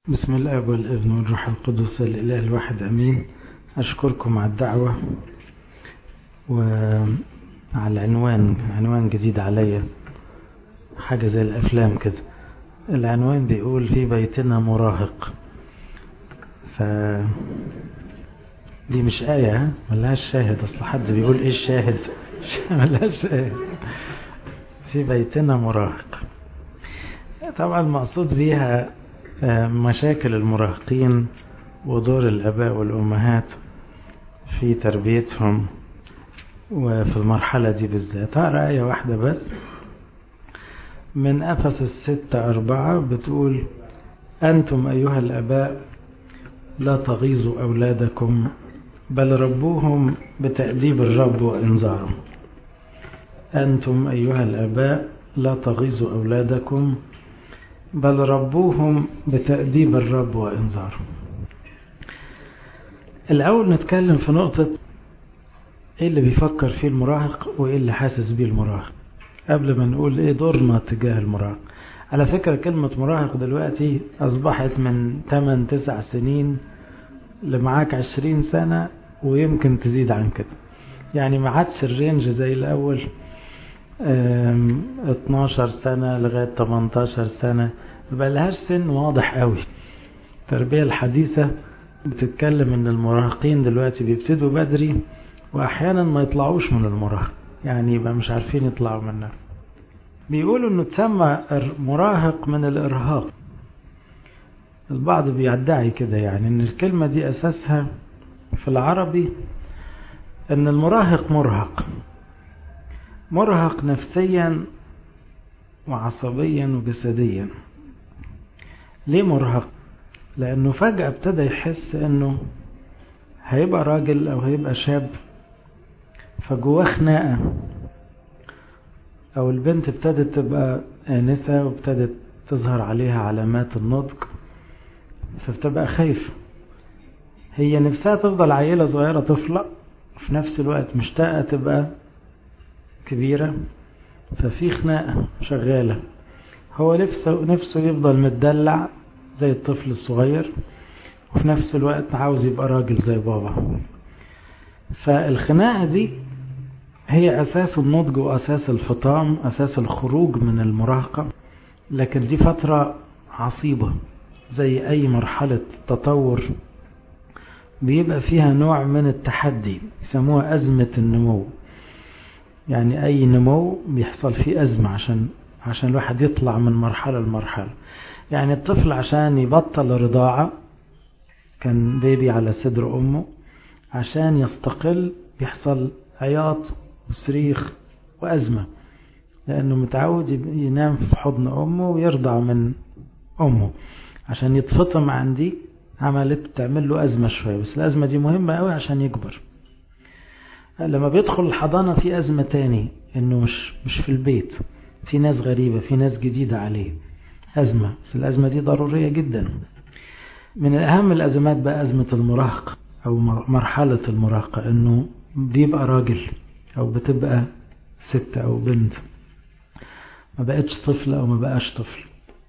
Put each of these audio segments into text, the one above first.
بسم الاب والابن والروح القدس الاله الواحد امين اشكركم على الدعوه وعلى العنوان عنوان جديد عليا حاجه زي الافلام كده العنوان بيقول في بيتنا مراهق ف دي مش آية ها ملهاش شاهد أصل حد بيقول إيه الشاهد ملهاش شاهد في بيتنا مراهق طبعا المقصود بيها مشاكل المراهقين ودور الآباء والأمهات في تربيتهم وفي المرحلة دي بالذات هقرا آية واحدة بس من أفسس ستة أربعة بتقول أنتم أيها الآباء لا تغيظوا أولادكم بل ربوهم بتأديب الرب وإنذاره أنتم أيها الآباء لا تغيظوا أولادكم بل ربوهم بتأديب الرب وإنذاره الأول نتكلم في نقطة إيه اللي بيفكر فيه المراهق وإيه اللي حاسس بيه المراهق قبل ما نقول إيه دورنا تجاه المراهق على فكرة كلمة مراهق دلوقتي أصبحت من 8-9 سنين لمعاك 20 سنة ويمكن تزيد عن كده يعني ما عادش الرينج زي الأول 12 سنة لغاية 18 سنة ما لهاش سن واضح قوي التربية الحديثة بتتكلم ان المراهقين دلوقتي بيبتدوا بدري واحيانا ما يطلعوش من المراهق يعني يبقى مش عارفين يطلعوا منها بيقولوا انه تسمى مراهق من الارهاق البعض بيدعي كده يعني ان الكلمة دي اساسها في العربي ان المراهق مرهق مرهق نفسيا وعصبيا وجسديا ليه مرهق لانه فجأة ابتدى يحس انه هيبقى راجل او هيبقى شاب فجواه خناقة او البنت ابتدت تبقى آنسة وابتدت تظهر عليها علامات النضج فبتبقى خايفة هي نفسها تفضل عيلة صغيرة طفلة في نفس الوقت مشتاقة تبقى كبيرة ففي خناقة شغالة هو نفسه, نفسه يفضل متدلع زي الطفل الصغير وفي نفس الوقت عاوز يبقى راجل زي بابا فالخناقة دي هي أساس النضج وأساس الفطام أساس الخروج من المراهقة لكن دي فترة عصيبة زي أي مرحلة تطور بيبقى فيها نوع من التحدي يسموها أزمة النمو يعني أي نمو بيحصل فيه أزمة عشان عشان الواحد يطلع من مرحلة لمرحلة يعني الطفل عشان يبطل رضاعة كان بيبي على صدر أمه عشان يستقل بيحصل عياط وصريخ وأزمة لأنه متعود ينام في حضن أمه ويرضع من أمه عشان يتفطم عن دي عملت تعمل له أزمة شوية بس الأزمة دي مهمة قوي عشان يكبر لما بيدخل الحضانة في أزمة تاني إنه مش مش في البيت في ناس غريبة في ناس جديدة عليه أزمة بس الأزمة دي ضرورية جدا من أهم الأزمات بقى أزمة المراهقة أو مرحلة المراهقة إنه بيبقى راجل أو بتبقى ست أو بنت ما بقتش طفل أو ما بقاش طفل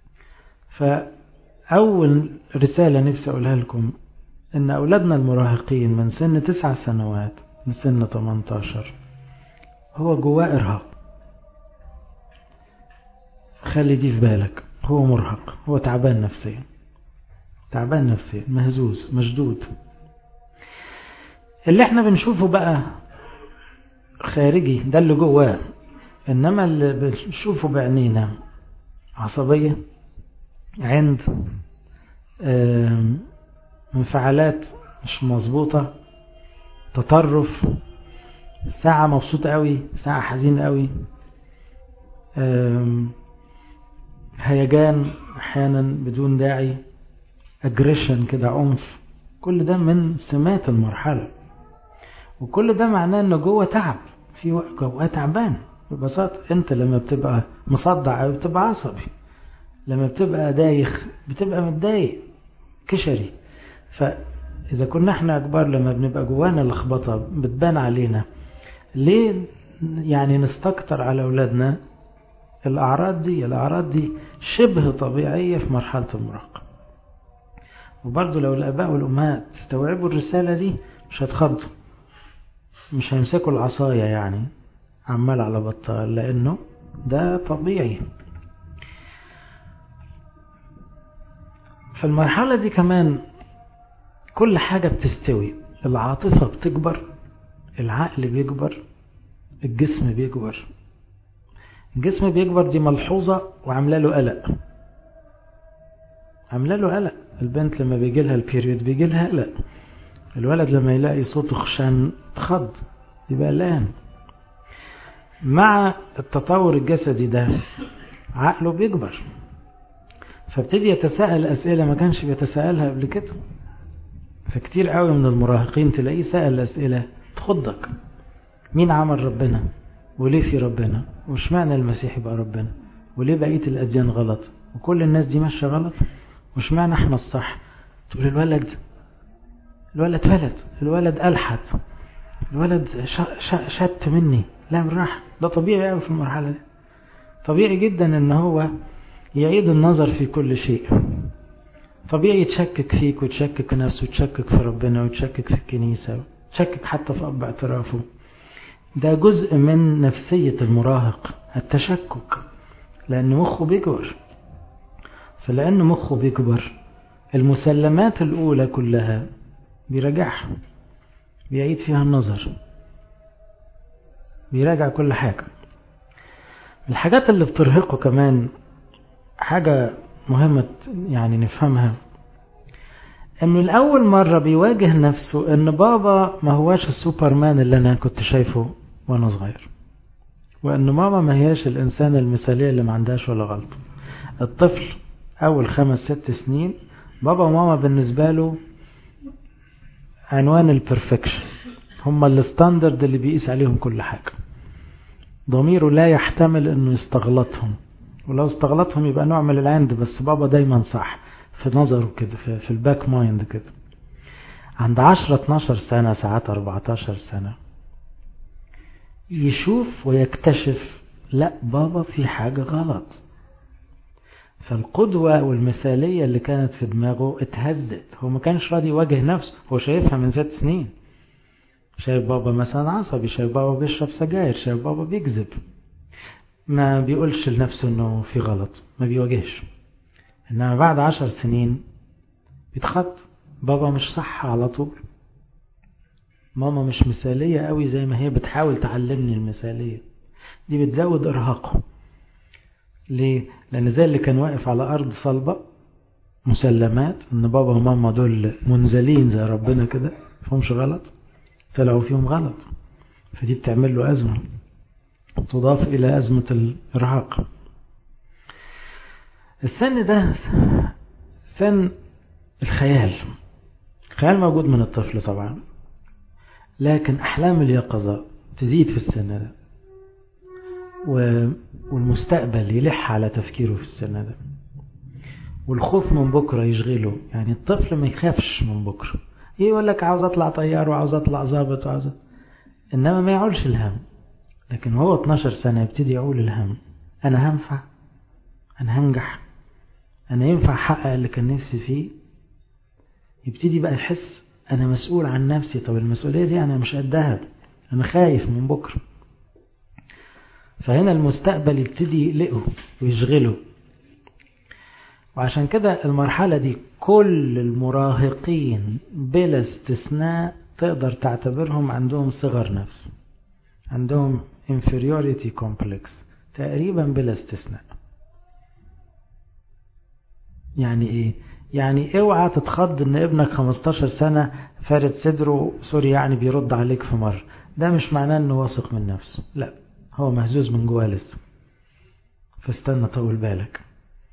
فأول رسالة نفسي أقولها لكم إن أولادنا المراهقين من سن تسع سنوات من سن 18 هو جواه إرهاق خلي دي في بالك هو مرهق هو تعبان نفسيا تعبان نفسيا مهزوز مشدود اللي احنا بنشوفه بقى خارجي ده اللي جواه انما اللي بنشوفه بعينينا عصبية عند انفعالات مش مظبوطة تطرف ساعة مبسوط قوي ساعة حزين قوي هيجان احيانا بدون داعي اجريشن كده عنف كل ده من سمات المرحلة وكل ده معناه انه جوه تعب في جوه تعبان ببساطة انت لما بتبقى مصدع او بتبقى عصبي لما بتبقى دايخ بتبقى متضايق كشري فاذا كنا احنا كبار لما بنبقى جوانا لخبطة بتبان علينا ليه يعني نستكتر على اولادنا الأعراض دي الأعراض دي شبه طبيعية في مرحلة المراهقة وبرضه لو الآباء والأمهات استوعبوا الرسالة دي مش هتخضوا مش هيمسكوا العصاية يعني عمال على بطال لأنه ده طبيعي في المرحلة دي كمان كل حاجة بتستوي العاطفة بتكبر العقل بيكبر الجسم بيكبر الجسم بيكبر دي ملحوظة وعامله له قلق عامله له قلق البنت لما بيجي لها البيريود بيجي لها قلق الولد لما يلاقي صوته خشان تخض يبقى قلقان مع التطور الجسدي ده عقله بيكبر فابتدي يتساءل أسئلة ما كانش بيتساءلها قبل كده فكتير قوي من المراهقين تلاقيه سأل أسئلة تخضك مين عمل ربنا وليه في ربنا وش معنى المسيح يبقى ربنا وليه بقية الأديان غلط وكل الناس دي ماشية غلط وش معنى احنا الصح تقول الولد الولد اتولد الولد ألحد الولد شت مني لا بالراحة ده طبيعي قوي في المرحلة دي طبيعي جدا ان هو يعيد النظر في كل شيء طبيعي يتشكك فيك وتشكك في نفسه وتشكك في ربنا وتشكك في الكنيسة وتشكك حتى في أب اعترافه ده جزء من نفسية المراهق التشكك لأن مخه بيكبر فلأن مخه بيكبر المسلمات الأولى كلها بيراجعها بيعيد فيها النظر بيراجع كل حاجة الحاجات اللي بترهقه كمان حاجة مهمة يعني نفهمها انه الاول مرة بيواجه نفسه ان بابا ما هواش السوبرمان اللي انا كنت شايفه وانا صغير وان ماما ما هياش الانسان المثالية اللي ما عندهاش ولا غلط الطفل اول خمس ست سنين بابا وماما بالنسبة له عنوان البرفكشن هم الستاندرد اللي بيقيس عليهم كل حاجة ضميره لا يحتمل انه يستغلطهم ولو استغلطهم يبقى نوع من العند بس بابا دايما صح في نظره كده في, في الباك مايند كده عند 10 12 سنة ساعات 14 سنة يشوف ويكتشف لا بابا في حاجة غلط فالقدوة والمثالية اللي كانت في دماغه اتهزت هو ما كانش راضي يواجه نفسه هو شايفها من ست سنين شايف بابا مثلا عصبي شايف بابا بيشرب سجاير شايف بابا بيكذب ما بيقولش لنفسه انه في غلط ما بيواجهش انما بعد عشر سنين بيتخط بابا مش صح على طول ماما مش مثالية قوي زي ما هي بتحاول تعلمني المثالية دي بتزود ارهاقه ليه لان زي اللي كان واقف على ارض صلبة مسلمات ان بابا وماما دول منزلين زي ربنا كده فهمش غلط طلعوا فيهم غلط فدي بتعمل له أزمة تضاف إلى أزمة الإرهاق السن ده سن الخيال الخيال موجود من الطفل طبعا لكن أحلام اليقظة تزيد في السن ده والمستقبل يلح على تفكيره في السن ده والخوف من بكرة يشغله يعني الطفل ما يخافش من بكرة يقول لك عاوز اطلع طيار وعاوز اطلع ظابط وعاوز انما ما يعولش الهم لكن هو 12 سنة يبتدي يعول الهم انا هنفع انا هنجح انا ينفع احقق اللي كان نفسي فيه يبتدي بقى يحس انا مسؤول عن نفسي طب المسؤولية دي انا مش قدها انا خايف من بكرة فهنا المستقبل يبتدي يقلقه ويشغله وعشان كده المرحلة دي كل المراهقين بلا استثناء تقدر تعتبرهم عندهم صغر نفس عندهم inferiority complex تقريبا بلا استثناء يعني ايه يعني اوعى تتخض ان ابنك 15 سنة فارد صدره سوري يعني بيرد عليك في مرة ده مش معناه انه واثق من نفسه لا هو مهزوز من جواه لسه فاستنى طول بالك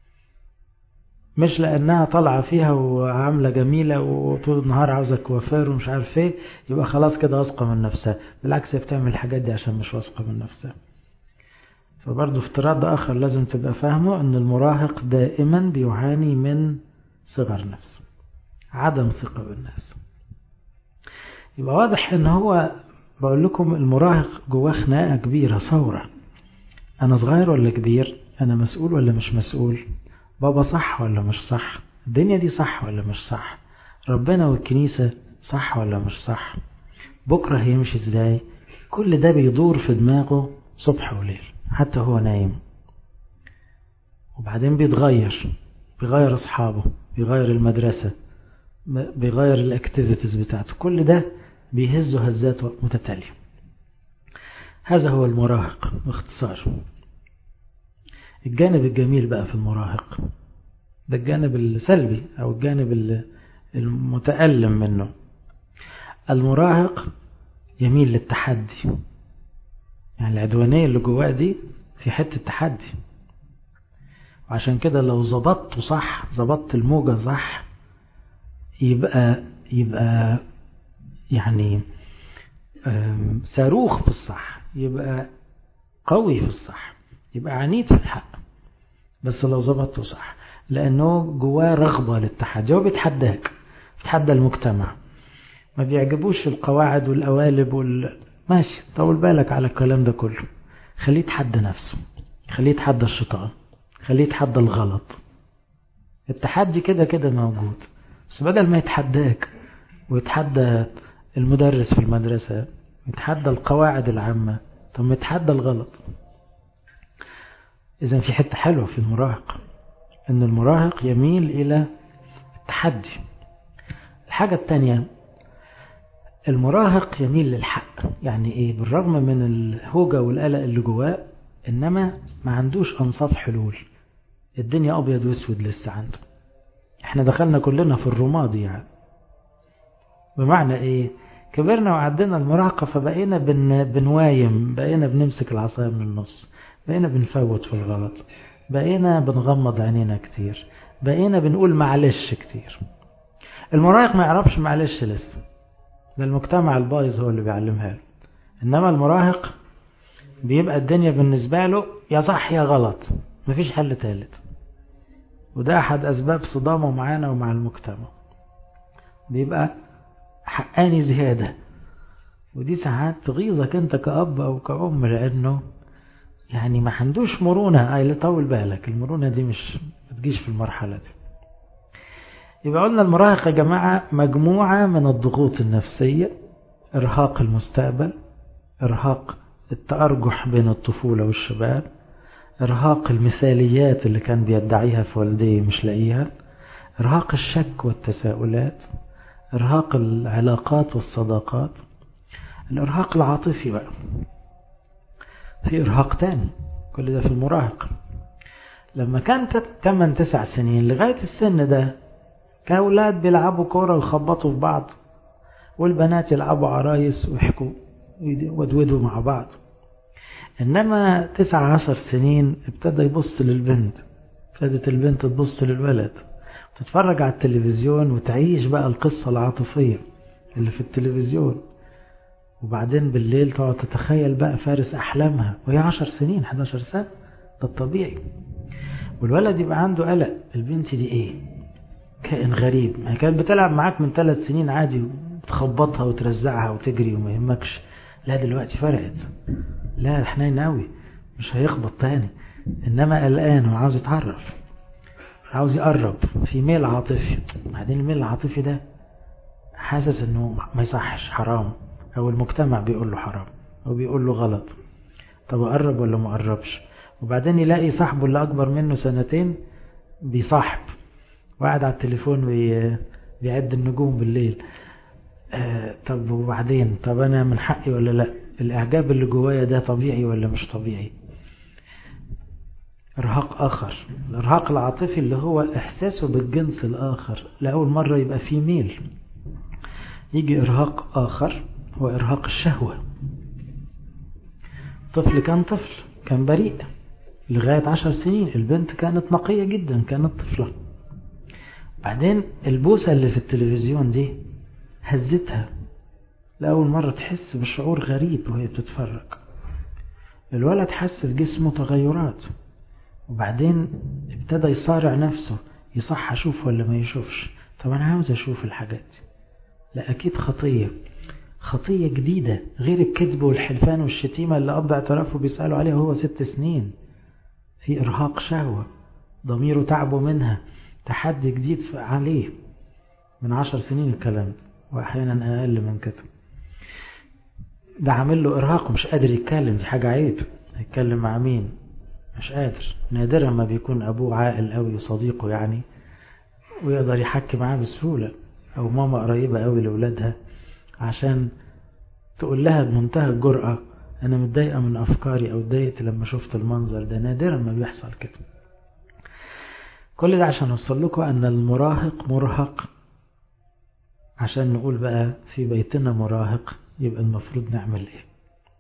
مش لانها طالعه فيها وعامله جميله وطول النهار عاوزه كوافير ومش عارف ايه يبقى خلاص كده واثقه من نفسها بالعكس هي بتعمل الحاجات دي عشان مش واثقه من نفسها فبرضه افتراض اخر لازم تبقى فاهمه ان المراهق دائما بيعاني من صغر نفس عدم ثقه بالناس يبقى واضح ان هو بقول لكم المراهق جواه خناقه كبيره ثوره انا صغير ولا كبير انا مسؤول ولا مش مسؤول بابا صح ولا مش صح الدنيا دي صح ولا مش صح ربنا والكنيسة صح ولا مش صح بكرة هيمشي ازاي كل ده بيدور في دماغه صبح وليل حتى هو نايم وبعدين بيتغير بيغير اصحابه بيغير المدرسة بيغير الاكتيفيتيز بتاعته كل ده بيهزه هزات متتالية هذا هو المراهق باختصار الجانب الجميل بقى في المراهق ده الجانب السلبي او الجانب المتألم منه المراهق يميل للتحدي يعني العدوانية اللي جواه دي في حتة تحدي وعشان كده لو ظبطته صح ظبطت الموجة صح يبقى يبقى يعني صاروخ في الصح يبقى قوي في الصح يبقى عنيد في الحق بس لو ظبطته صح لأنه جواه رغبة للتحدي هو بيتحداك بيتحدى المجتمع ما بيعجبوش القواعد والقوالب وال... ماشي طول بالك على الكلام ده كله خليه يتحدى نفسه خليه يتحدى الشيطان خليه يتحدى الغلط التحدي كده كده موجود بس بدل ما يتحداك ويتحدى المدرس في المدرسة يتحدى القواعد العامة طب ما يتحدى الغلط إذا في حتة حلوة في المراهق أن المراهق يميل إلى التحدي الحاجة التانية المراهق يميل للحق يعني إيه بالرغم من الهوجة والقلق اللي جواه إنما ما عندوش أنصاف حلول الدنيا أبيض واسود لسه عنده احنا دخلنا كلنا في الرمادي يعني بمعنى ايه كبرنا وعدينا المراهقة فبقينا بن بنوايم بقينا بنمسك العصاية من النص بقينا بنفوت في الغلط بقينا بنغمض عينينا كتير بقينا بنقول معلش كتير المراهق ما يعرفش معلش لسه ده المجتمع البايظ هو اللي بيعلمها له انما المراهق بيبقى الدنيا بالنسبة له يا صح يا غلط مفيش حل تالت وده أحد أسباب صدامه معانا ومع المجتمع بيبقى حقاني زيادة ودي ساعات تغيظك انت كأب أو كأم لأنه يعني ما عندوش مرونة أي طول بالك المرونة دي مش بتجيش في المرحلة دي يبقى قلنا المراهقة يا جماعة مجموعة من الضغوط النفسية إرهاق المستقبل إرهاق التأرجح بين الطفولة والشباب إرهاق المثاليات اللي كان بيدعيها في والديه مش لاقيها إرهاق الشك والتساؤلات إرهاق العلاقات والصداقات الإرهاق العاطفي بقى في إرهاق تاني كل ده في المراهق لما كان 8 9 سنين لغاية السن ده كأولاد بيلعبوا كورة ويخبطوا في بعض والبنات يلعبوا عرايس ويحكوا ودودوا مع بعض إنما تسعة عشر سنين ابتدى يبص للبنت ابتدت البنت تبص للولد تتفرج على التلفزيون وتعيش بقى القصة العاطفية اللي في التلفزيون وبعدين بالليل تقعد تتخيل بقى فارس أحلامها وهي عشر سنين 11 سنة ده الطبيعي والولد يبقى عنده قلق البنت دي ايه كائن غريب ما كانت بتلعب معاك من ثلاث سنين عادي وتخبطها وترزعها وتجري وما يهمكش لا دلوقتي فرقت لا حنين قوي مش هيخبط تاني انما قلقان وعاوز يتعرف عاوز يقرب في ميل عاطفي بعدين الميل العاطفي ده حاسس انه ما يصحش حرام او المجتمع بيقول له حرام او بيقول له غلط طب اقرب ولا ما اقربش وبعدين يلاقي صاحبه اللي اكبر منه سنتين بيصاحب وقاعد على التليفون بيعد النجوم بالليل آه طب وبعدين طب انا من حقي ولا لا الاعجاب اللي جوايا ده طبيعي ولا مش طبيعي ارهاق اخر الارهاق العاطفي اللي هو احساسه بالجنس الاخر لاول مرة يبقى فيه ميل يجي ارهاق اخر هو ارهاق الشهوة طفل كان طفل كان بريء لغاية عشر سنين البنت كانت نقية جدا كانت طفلة بعدين البوسة اللي في التلفزيون دي هزتها لأول مرة تحس بشعور غريب وهي بتتفرج الولد حس في جسمه تغيرات وبعدين ابتدى يصارع نفسه يصح أشوف ولا ما يشوفش طب أنا عاوز أشوف الحاجات دي لا أكيد خطية خطية جديدة غير الكذب والحلفان والشتيمة اللي أب اعترافه بيسألوا عليها وهو ست سنين في إرهاق شهوة ضميره تعبه منها تحدي جديد عليه من عشر سنين الكلام ده وأحيانا أقل من كده ده عامل له إرهاق ومش قادر يتكلم دي حاجة عيب يتكلم مع مين مش قادر نادرا ما بيكون أبوه عاقل أوي وصديقه يعني ويقدر يحكي معاه بسهولة أو ماما قريبة أوي لأولادها عشان تقول لها بمنتهى الجرأة أنا متضايقة من أفكاري أو اتضايقت لما شفت المنظر ده نادرا ما بيحصل كده كل ده عشان أوصل لكم أن المراهق مرهق عشان نقول بقى في بيتنا مراهق يبقى المفروض نعمل إيه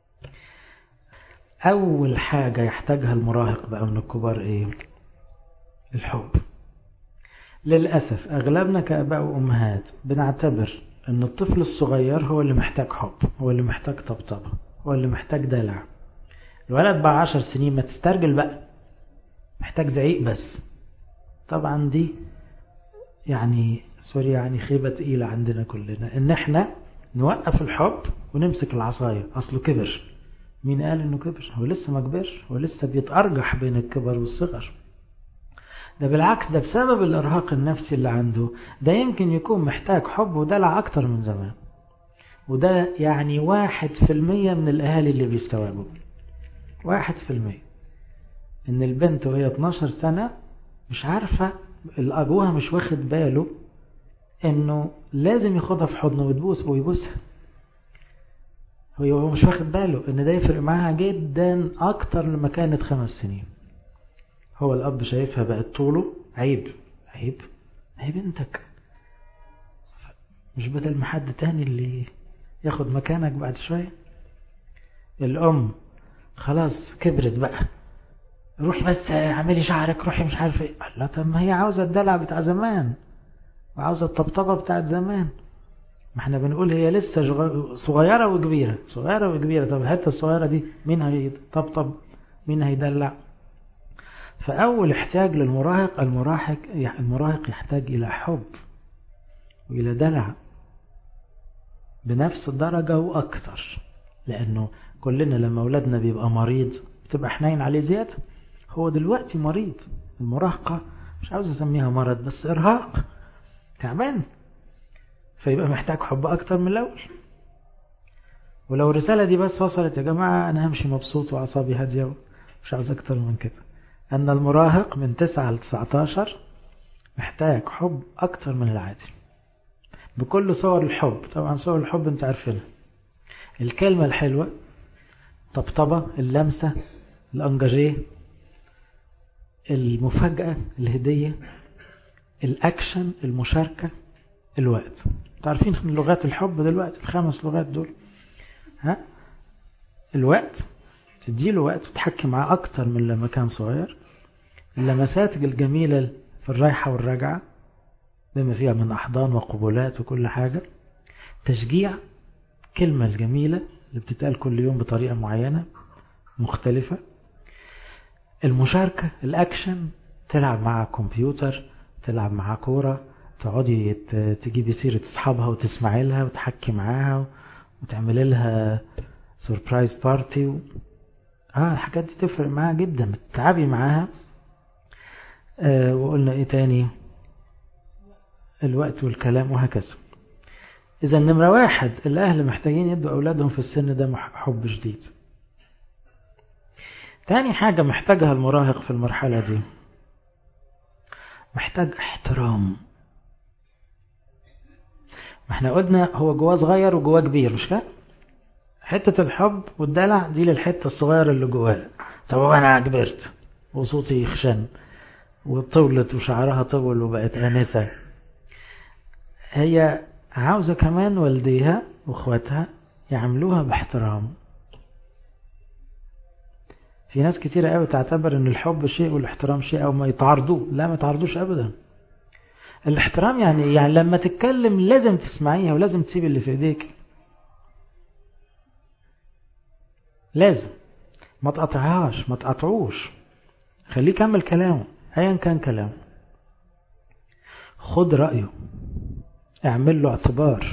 أول حاجة يحتاجها المراهق بقى من الكبار إيه الحب للأسف أغلبنا كأباء وأمهات بنعتبر أن الطفل الصغير هو اللي محتاج حب هو اللي محتاج طبطبة هو اللي محتاج دلع الولد بعد عشر سنين ما تسترجل بقى محتاج زعيق بس طبعا دي يعني سوري يعني خيبة تقيلة عندنا كلنا ان احنا نوقف الحب ونمسك العصاية اصله كبر مين قال انه كبر هو لسه ما كبرش هو لسه بيتأرجح بين الكبر والصغر ده بالعكس ده بسبب الارهاق النفسي اللي عنده ده يمكن يكون محتاج حب ودلع اكتر من زمان وده يعني واحد في المية من الاهالي اللي بيستوعبوا واحد في المية ان البنت وهي 12 سنة مش عارفة الأبوها مش واخد باله انه لازم ياخدها في حضنه وتبوس ويبوسها هو مش واخد باله ان ده يفرق معاها جدا اكتر لما كانت خمس سنين هو الاب شايفها بقت طوله عيب عيب هي بنتك مش بدل ما حد تاني اللي ياخد مكانك بعد شوية الام خلاص كبرت بقى روحي بس اعملي شعرك روحي مش عارف ايه لا طب ما هي عاوزه الدلع بتاع زمان وعاوزه الطبطبه بتاعت زمان ما احنا بنقول هي لسه صغيره وكبيره صغيره وكبيره طب الحته الصغيره دي مين هيطبطب مين هيدلع فاول احتياج للمراهق المراهق المراهق يحتاج الى حب والى دلع بنفس الدرجه واكتر لانه كلنا لما اولادنا بيبقى مريض بتبقى حنين عليه زياده هو دلوقتي مريض المراهقة مش عاوز اسميها مرض بس ارهاق تعبان فيبقى محتاج حب اكتر من الاول ولو الرسالة دي بس وصلت يا جماعة انا همشي مبسوط واعصابي هادية مش عاوز اكتر من كده ان المراهق من 9 ل 19 محتاج حب اكتر من العادي بكل صور الحب طبعا صور الحب انت عارفينها الكلمة الحلوة طبطبة اللمسة الانجاجيه المفاجأة الهدية الأكشن المشاركة الوقت تعرفين لغات الحب دلوقتي الخمس لغات دول ها الوقت تديله وقت تحكي معاه أكتر من لما كان صغير اللمسات الجميلة في الرايحة والراجعة بما فيها من أحضان وقبولات وكل حاجة تشجيع كلمة الجميلة اللي بتتقال كل يوم بطريقة معينة مختلفة المشاركة الأكشن تلعب مع كمبيوتر تلعب مع كورة تقعدي تجيبي سيرة أصحابها وتسمعي لها وتحكي معاها وتعملي لها سوربرايز بارتي و... اه الحاجات دي تفرق معاها جدا بتتعبي معاها آه وقلنا ايه تاني الوقت والكلام وهكذا اذا نمرة واحد الاهل محتاجين يدوا اولادهم في السن ده حب شديد تاني حاجة محتاجها المراهق في المرحلة دي محتاج احترام ما احنا قلنا هو جواه صغير وجواه كبير مش كده حتة الحب والدلع دي للحتة الصغيرة اللي جواه طب انا كبرت وصوتي يخشن وطولت وشعرها طول وبقت آنسة هي عاوزة كمان والديها واخواتها يعملوها باحترام في ناس كتيرة قوي تعتبر ان الحب شيء والاحترام شيء او ما يتعارضوه لا ما يتعارضوش ابدا الاحترام يعني يعني لما تتكلم لازم تسمعيها ولازم تسيب اللي في ايديك لازم ما تقطعهاش ما تقطعوش خليه يكمل كلامه ايا كان كلامه خد رأيه اعمل له اعتبار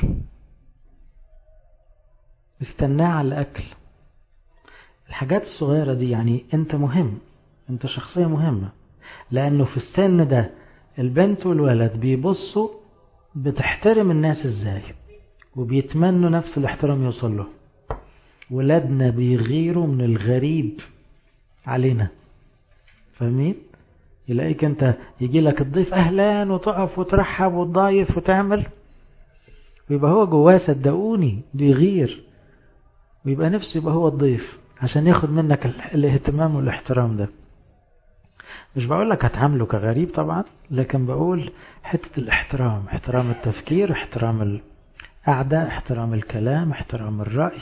استناه على الاكل الحاجات الصغيرة دي يعني انت مهم انت شخصية مهمة لانه في السن ده البنت والولد بيبصوا بتحترم الناس ازاي وبيتمنوا نفس الاحترام يوصل له ولادنا بيغيروا من الغريب علينا فاهمين يلاقيك انت يجي لك الضيف اهلا وتقف وترحب وتضايف وتعمل ويبقى هو جواه صدقوني بيغير ويبقى نفسه يبقى هو الضيف عشان ياخد منك الاهتمام والاحترام ده مش بقول لك هتعامله كغريب طبعا لكن بقول حتة الاحترام احترام التفكير احترام القعدة احترام الكلام احترام الرأي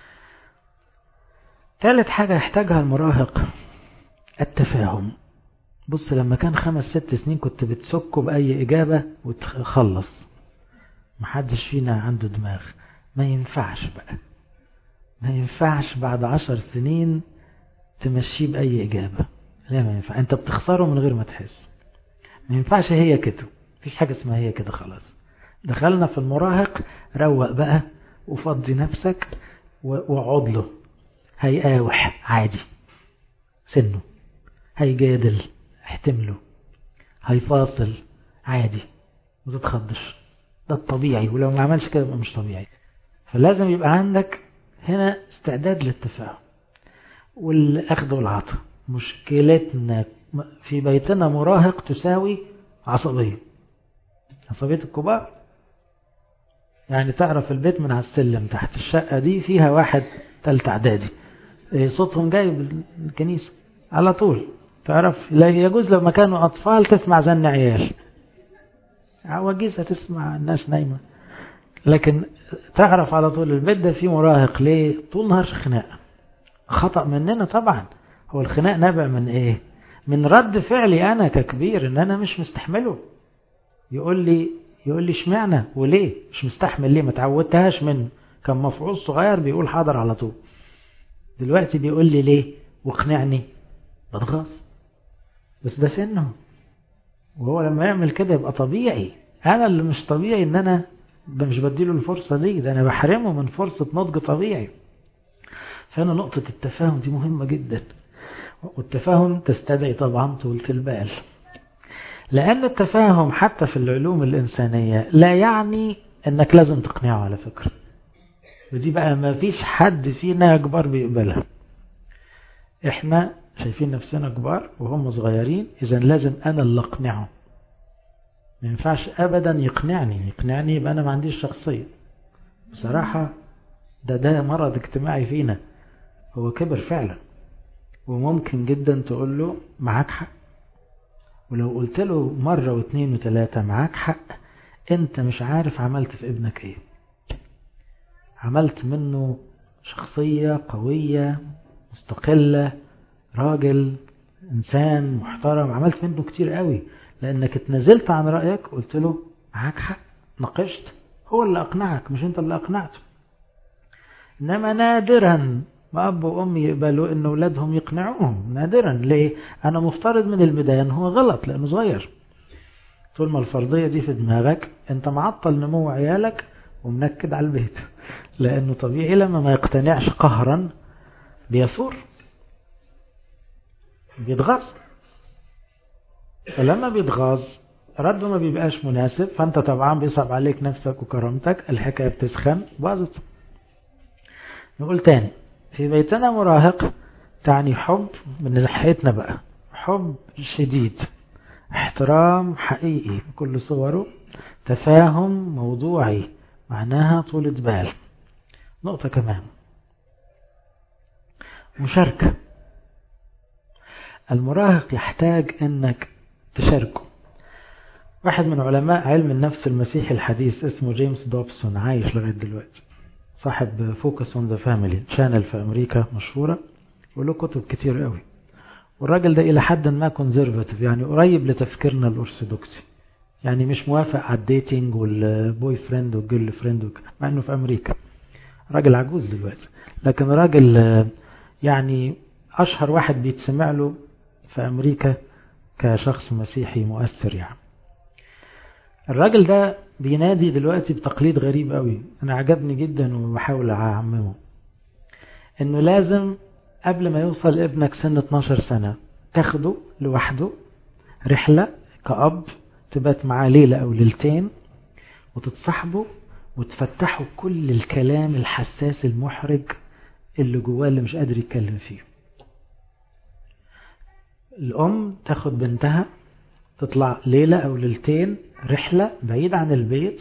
ثالث حاجة يحتاجها المراهق التفاهم بص لما كان خمس ست سنين كنت بتسكه بأي إجابة وتخلص محدش فينا عنده دماغ ما ينفعش بقى ما ينفعش بعد عشر سنين تمشيه بأي إجابة لا ما ينفع أنت بتخسره من غير ما تحس ما ينفعش هي كده مفيش حاجة اسمها هي كده خلاص دخلنا في المراهق روق بقى وفضي نفسك واقعد له هيقاوح عادي سنه هيجادل احتمله هيفاصل عادي ما تتخضش ده الطبيعي ولو ما عملش كده يبقى مش طبيعي فلازم يبقى عندك هنا استعداد للتفاهم والأخذ والعطاء مشكلتنا في بيتنا مراهق تساوي عصبية عصبية الكبار يعني تعرف البيت من على السلم تحت الشقة دي فيها واحد تالت اعدادي صوتهم جاي بالكنيسة على طول تعرف لا يجوز لما كانوا أطفال تسمع زن عيال عواجيزة تسمع الناس نايمة لكن تعرف على طول البيت ده فيه مراهق ليه طول نهار خناقة خطأ مننا طبعا هو الخناق نابع من ايه من رد فعلي انا ككبير ان انا مش مستحمله يقول لي يقول لي اشمعنى وليه مش مستحمل ليه ما تعودتهاش منه كان مفعول صغير بيقول حاضر على طول دلوقتي بيقول لي ليه واقنعني بتغاظ بس ده سنه وهو لما يعمل كده يبقى طبيعي انا اللي مش طبيعي ان انا مش بديله الفرصة دي ده انا بحرمه من فرصة نضج طبيعي فهنا نقطة التفاهم دي مهمة جدا والتفاهم تستدعي طبعا طولة البال لأن التفاهم حتى في العلوم الإنسانية لا يعني أنك لازم تقنعه على فكرة ودي بقى ما فيش حد فينا كبار بيقبلها احنا شايفين نفسنا كبار وهم صغيرين إذا لازم أنا اللي أقنعه ما ينفعش أبدا يقنعني يقنعني يبقى أنا ما عنديش شخصية بصراحة ده ده مرض اجتماعي فينا هو كبر فعلا وممكن جدا تقول له معاك حق ولو قلت له مرة واثنين وثلاثة معاك حق انت مش عارف عملت في ابنك ايه عملت منه شخصية قوية مستقلة راجل انسان محترم عملت منه كتير قوي لانك اتنازلت عن رأيك قلت له معاك حق ناقشت هو اللي اقنعك مش انت اللي اقنعته انما نادرا ما اب وام يقبلوا ان اولادهم يقنعوهم نادرا ليه انا مفترض من البدايه ان هو غلط لانه صغير طول ما الفرضيه دي في دماغك انت معطل نمو عيالك ومنكد على البيت لانه طبيعي لما ما يقتنعش قهرا بيثور بيتغاظ فلما بيتغاظ رده ما بيبقاش مناسب فانت طبعا بيصعب عليك نفسك وكرامتك الحكايه بتسخن باظت نقول تاني في بيتنا مراهق تعني حب من ناحيتنا بقى حب شديد احترام حقيقي بكل صوره تفاهم موضوعي معناها طولة بال نقطة كمان مشاركة المراهق يحتاج انك تشاركه واحد من علماء علم النفس المسيحي الحديث اسمه جيمس دوبسون عايش لغاية دلوقتي صاحب فوكس اون ذا فاميلي شانل في امريكا مشهوره وله كتب كتير قوي والراجل ده الى حد ما كونزرفاتيف يعني قريب لتفكيرنا الارثوذكسي يعني مش موافق على الديتنج والبوي فريند والجيرل فريند مع انه في امريكا راجل عجوز دلوقتي لكن راجل يعني اشهر واحد بيتسمع له في امريكا كشخص مسيحي مؤثر يعني الراجل ده بينادي دلوقتي بتقليد غريب قوي انا عجبني جدا وبحاول اعممه انه لازم قبل ما يوصل ابنك سن 12 سنة تاخده لوحده رحلة كأب تبات معاه ليلة أو ليلتين وتتصاحبوا وتفتحوا كل الكلام الحساس المحرج اللي جواه اللي مش قادر يتكلم فيه الأم تاخد بنتها تطلع ليلة أو ليلتين رحلة بعيد عن البيت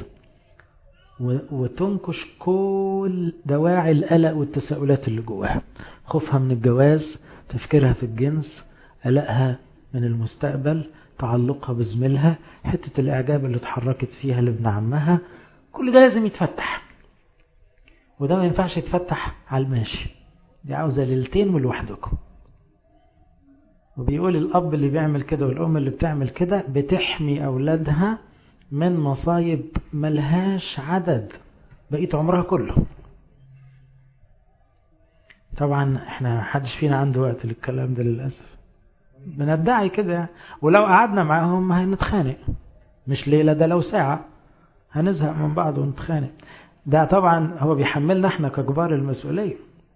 وتنكش كل دواعي القلق والتساؤلات اللي جواها خوفها من الجواز تفكيرها في الجنس قلقها من المستقبل تعلقها بزميلها حتة الإعجاب اللي اتحركت فيها لابن عمها كل ده لازم يتفتح وده ما ينفعش يتفتح على الماشي دي عاوزة ليلتين ولوحدكم وبيقول الأب اللي بيعمل كده والأم اللي بتعمل كده بتحمي أولادها من مصايب ملهاش عدد بقيت عمرها كله طبعا احنا محدش فينا عنده وقت للكلام ده للأسف بندعي كده ولو قعدنا معاهم هنتخانق مش ليلة ده لو ساعة هنزهق من بعض ونتخانق ده طبعا هو بيحملنا احنا ككبار المسؤولية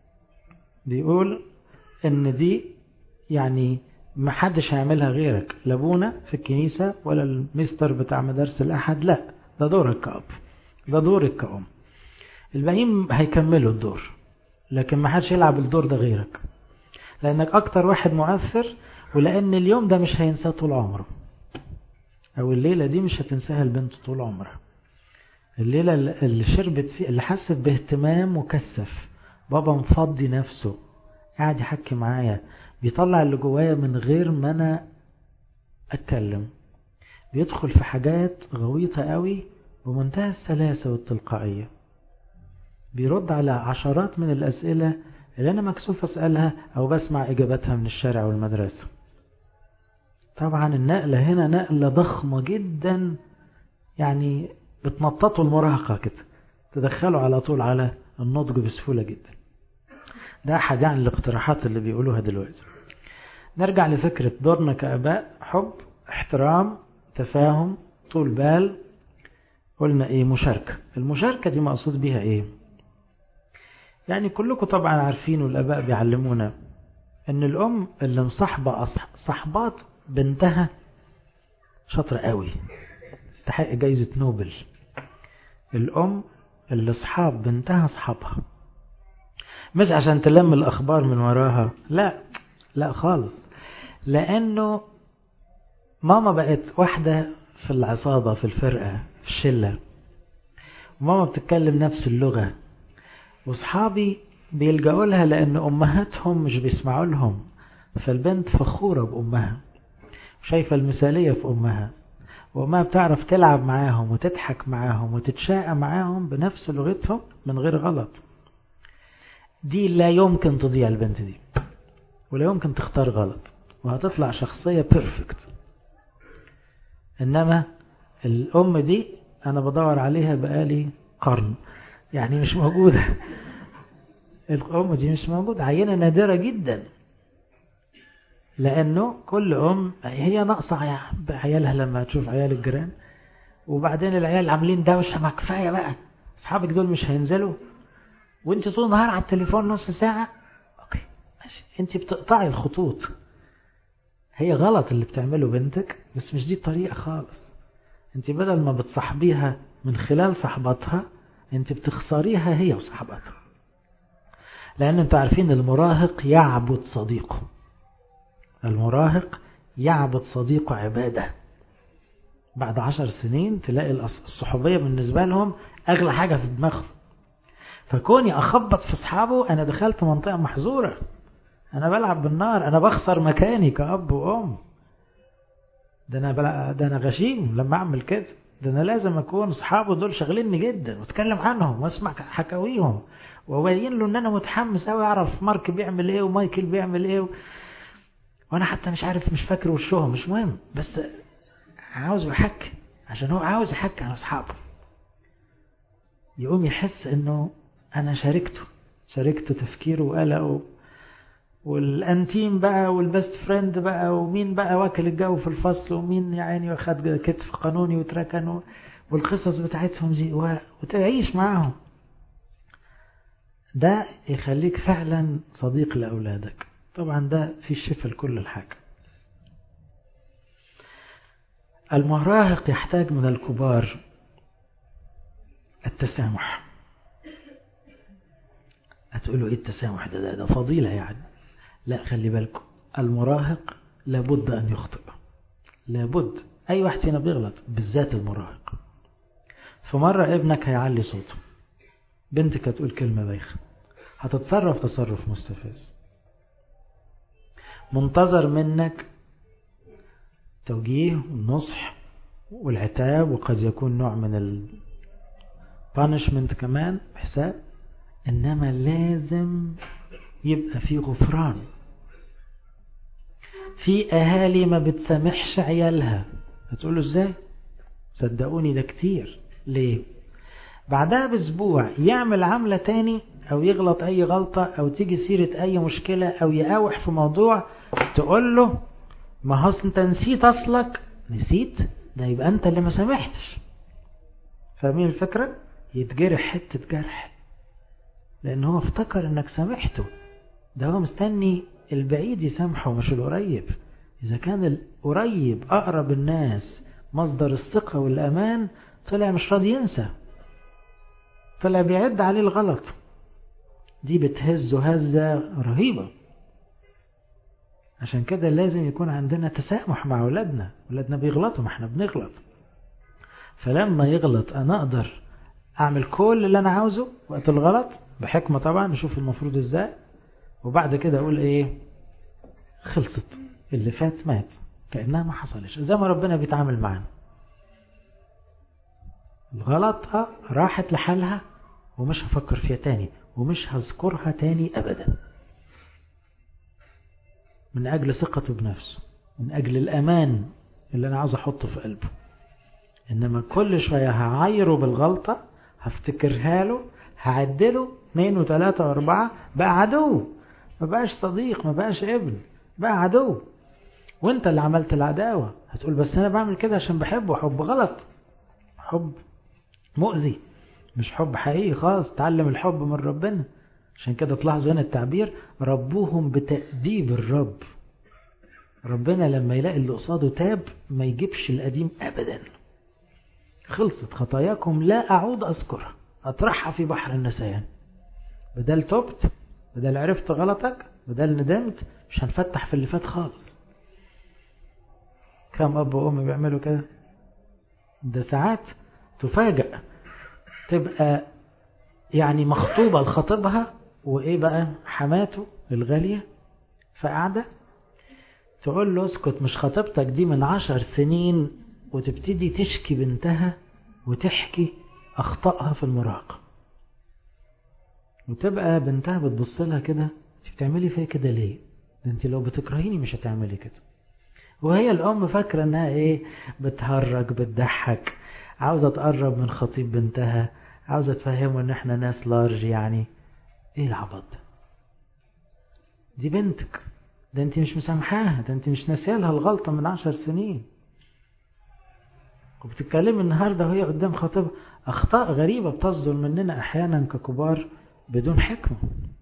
بيقول ان دي يعني ما حدش هيعملها غيرك لا ابونا في الكنيسة ولا المستر بتاع مدارس الأحد لا ده دورك كأب ده دورك كأم الباقيين هيكملوا الدور لكن ما حدش يلعب الدور ده غيرك لأنك أكتر واحد مؤثر ولأن اليوم ده مش هينساه طول عمره أو الليلة دي مش هتنساها البنت طول عمرها الليلة اللي شربت فيه اللي حست باهتمام مكثف بابا مفضي نفسه قاعد يحكي معايا بيطلع اللي جوايا من غير ما أنا أتكلم بيدخل في حاجات غويطة قوي بمنتهى السلاسة والتلقائية بيرد على عشرات من الأسئلة اللي أنا مكسوف أسألها أو بسمع إجاباتها من الشارع والمدرسة طبعا النقلة هنا نقلة ضخمة جدا يعني بتنططوا المراهقة كده تدخلوا على طول على النضج بسهولة جدا ده أحد يعني الاقتراحات اللي بيقولوها دلوقتي نرجع لفكرة دورنا كأباء حب احترام تفاهم طول بال قلنا ايه مشاركة المشاركة دي مقصود بيها ايه يعني كلكم طبعا عارفين والاباء بيعلمونا ان الام اللي مصاحبة صحبات بنتها شاطرة قوي تستحق جايزة نوبل الام اللي اصحاب بنتها اصحابها مش عشان تلم الاخبار من وراها لا لا خالص لانه ماما بقت واحدة في العصابة في الفرقة في الشلة ماما بتتكلم نفس اللغة واصحابي بيلجأوا لها لأن أمهاتهم مش بيسمعوا لهم فالبنت فخورة بأمها شايفة المثالية في أمها وأمها بتعرف تلعب معاهم وتضحك معاهم وتتشاقى معاهم بنفس لغتهم من غير غلط دي لا يمكن تضيع البنت دي ولا يمكن تختار غلط وهتطلع شخصية بيرفكت إنما الأم دي أنا بدور عليها بقالي قرن يعني مش موجودة الأم دي مش موجودة عينة نادرة جدا لأنه كل أم هي ناقصة عيالها لما تشوف عيال الجيران وبعدين العيال عاملين دوشة ما كفاية بقى أصحابك دول مش هينزلوا وانت طول النهار على التليفون نص ساعة اوكي ماشي انت بتقطعي الخطوط هي غلط اللي بتعمله بنتك بس مش دي الطريقة خالص انت بدل ما بتصاحبيها من خلال صحبتها انت بتخسريها هي وصحبتها لان انتوا عارفين المراهق يعبد صديقه المراهق يعبد صديقه عبادة بعد عشر سنين تلاقي الصحوبية بالنسبة لهم أغلى حاجة في دماغهم فكوني أخبط في أصحابه أنا دخلت منطقة محظورة أنا بلعب بالنار أنا بخسر مكاني كأب وأم ده أنا, بلا ده أنا غشيم لما أعمل كده ده أنا لازم أكون أصحابه دول شغليني جدا وأتكلم عنهم وأسمع حكاويهم وأبين له إن أنا متحمس أوي أعرف مارك بيعمل إيه ومايكل بيعمل إيه و... وأنا حتى مش عارف مش فاكر وشهم مش مهم بس عاوز يحكي عشان هو عاوز يحكي عن أصحابه يقوم يحس إنه أنا شاركته شاركته تفكيره وقلقه والأنتيم بقى والبست فريند بقى ومين بقى واكل الجو في الفصل ومين يا عيني واخد كتف قانوني وتركن والقصص بتاعتهم دي وتعيش معاهم ده يخليك فعلا صديق لأولادك طبعا ده في الشفاء لكل الحاجة المراهق يحتاج من الكبار التسامح هتقولوا ايه التسامح ده, ده, ده فضيلة يعني لا خلي بالكم المراهق لابد أن يخطئ لابد أي واحد فينا بيغلط بالذات المراهق فمرة ابنك هيعلي صوته بنتك هتقول كلمة بايخة هتتصرف تصرف مستفز منتظر منك توجيه والنصح والعتاب وقد يكون نوع من البانشمنت كمان بحساب إنما لازم يبقى في غفران في أهالي ما بتسامحش عيالها هتقولوا ازاي صدقوني ده كتير ليه بعدها باسبوع يعمل عملة تاني او يغلط اي غلطة او تيجي سيرة اي مشكلة او يقاوح في موضوع تقول له ما هو انت نسيت اصلك نسيت ده يبقى انت اللي ما سامحتش فاهمين الفكرة يتجرح حتة جرح لان هو افتكر انك سامحته ده هو مستني البعيد يسامحه مش القريب إذا كان القريب أقرب الناس مصدر الثقة والأمان طلع مش راضي ينسى طلع بيعد عليه الغلط دي بتهزه هزة رهيبة عشان كده لازم يكون عندنا تسامح مع أولادنا أولادنا بيغلطوا ما احنا بنغلط فلما يغلط أنا أقدر أعمل كل اللي أنا عاوزه وقت الغلط بحكمة طبعا نشوف المفروض إزاي وبعد كده أقول إيه خلصت اللي فات مات كأنها ما حصلش زي ما ربنا بيتعامل معنا غلطها راحت لحالها ومش هفكر فيها تاني ومش هذكرها تاني أبدا من أجل ثقته بنفسه من أجل الأمان اللي أنا عاوز أحطه في قلبه إنما كل شوية هعايره بالغلطة هفتكرها له هعدله اثنين وثلاثة واربعة بقى عدو ما بقاش صديق ما بقاش ابن بقى عدو وانت اللي عملت العداوة هتقول بس انا بعمل كده عشان بحبه حب غلط حب مؤذي مش حب حقيقي خالص تعلم الحب من ربنا عشان كده تلاحظوا هنا التعبير ربوهم بتأديب الرب ربنا لما يلاقي اللي قصاده تاب ما يجيبش القديم أبدا خلصت خطاياكم لا أعود أذكرها أطرحها في بحر النسيان بدل تبت بدل عرفت غلطك بدل ندمت مش هنفتح في اللي فات خالص كم أب وأم بيعملوا كده ده ساعات تفاجأ تبقى يعني مخطوبة لخطيبها وإيه بقى حماته الغالية فقاعدة تقول له اسكت مش خطيبتك دي من عشر سنين وتبتدي تشكي بنتها وتحكي أخطائها في المراهقة وتبقى بنتها بتبص لها كده انت بتعملي فيا كده ليه ده انت لو بتكرهيني مش هتعملي كده وهي الأم فاكرة انها ايه بتهرج بتضحك عاوزة تقرب من خطيب بنتها عاوزة تفهمه ان احنا ناس لارج يعني ايه العبط ده دي بنتك ده انت مش مسامحاها ده انت مش ناسيالها الغلطة من عشر سنين وبتتكلم النهاردة وهي قدام خطيبها أخطاء غريبة بتصدر مننا أحيانا ككبار بدون حكمة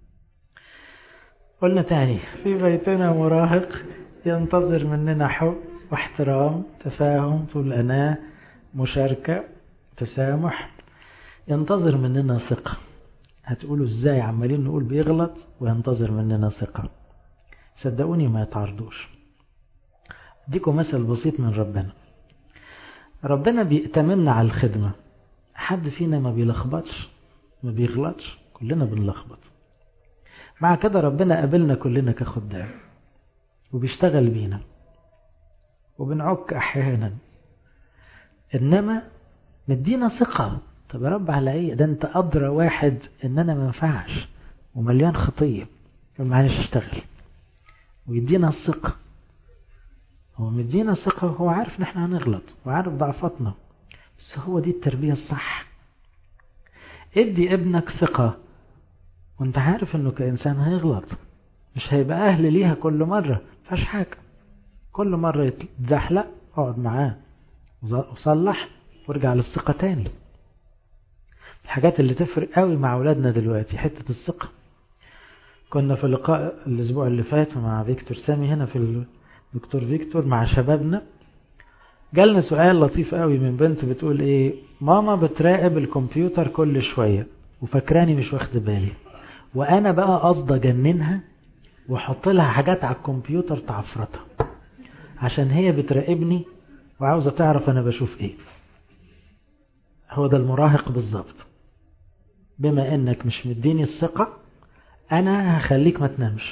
قلنا تاني في بيتنا مراهق ينتظر مننا حب واحترام تفاهم طول أناة مشاركة تسامح ينتظر مننا ثقة هتقولوا ازاي عمالين نقول بيغلط وينتظر مننا ثقة صدقوني ما يتعرضوش اديكم مثل بسيط من ربنا ربنا بيأتمنا على الخدمة حد فينا ما بيلخبطش ما بيغلطش كلنا بنلخبط مع كده ربنا قابلنا كلنا كخدام وبيشتغل بينا وبنعك أحيانا إنما مدينا ثقة طب يا رب على ايه ده انت أدرى واحد ان انا ما ينفعش ومليان خطية معلش اشتغل ويدينا الثقة هو مدينا ثقة وهو عارف ان احنا هنغلط وعارف ضعفاتنا بس هو دي التربية الصح ادي ابنك ثقة وانت عارف انه كإنسان هيغلط مش هيبقى أهل ليها كل مرة فاش حاجة كل مرة يتزحلق اقعد معاه وصلح وارجع للثقة تاني الحاجات اللي تفرق قوي مع أولادنا دلوقتي حتة الثقة كنا في لقاء الأسبوع اللي فات مع فيكتور سامي هنا في الدكتور فيكتور مع شبابنا جالنا سؤال لطيف قوي من بنت بتقول ايه ماما بتراقب الكمبيوتر كل شوية وفاكراني مش واخد بالي وانا بقى قصد اجننها واحط لها حاجات على الكمبيوتر تعفرتها عشان هي بتراقبني وعاوزة تعرف انا بشوف ايه هو ده المراهق بالظبط بما انك مش مديني الثقة انا هخليك ما تنامش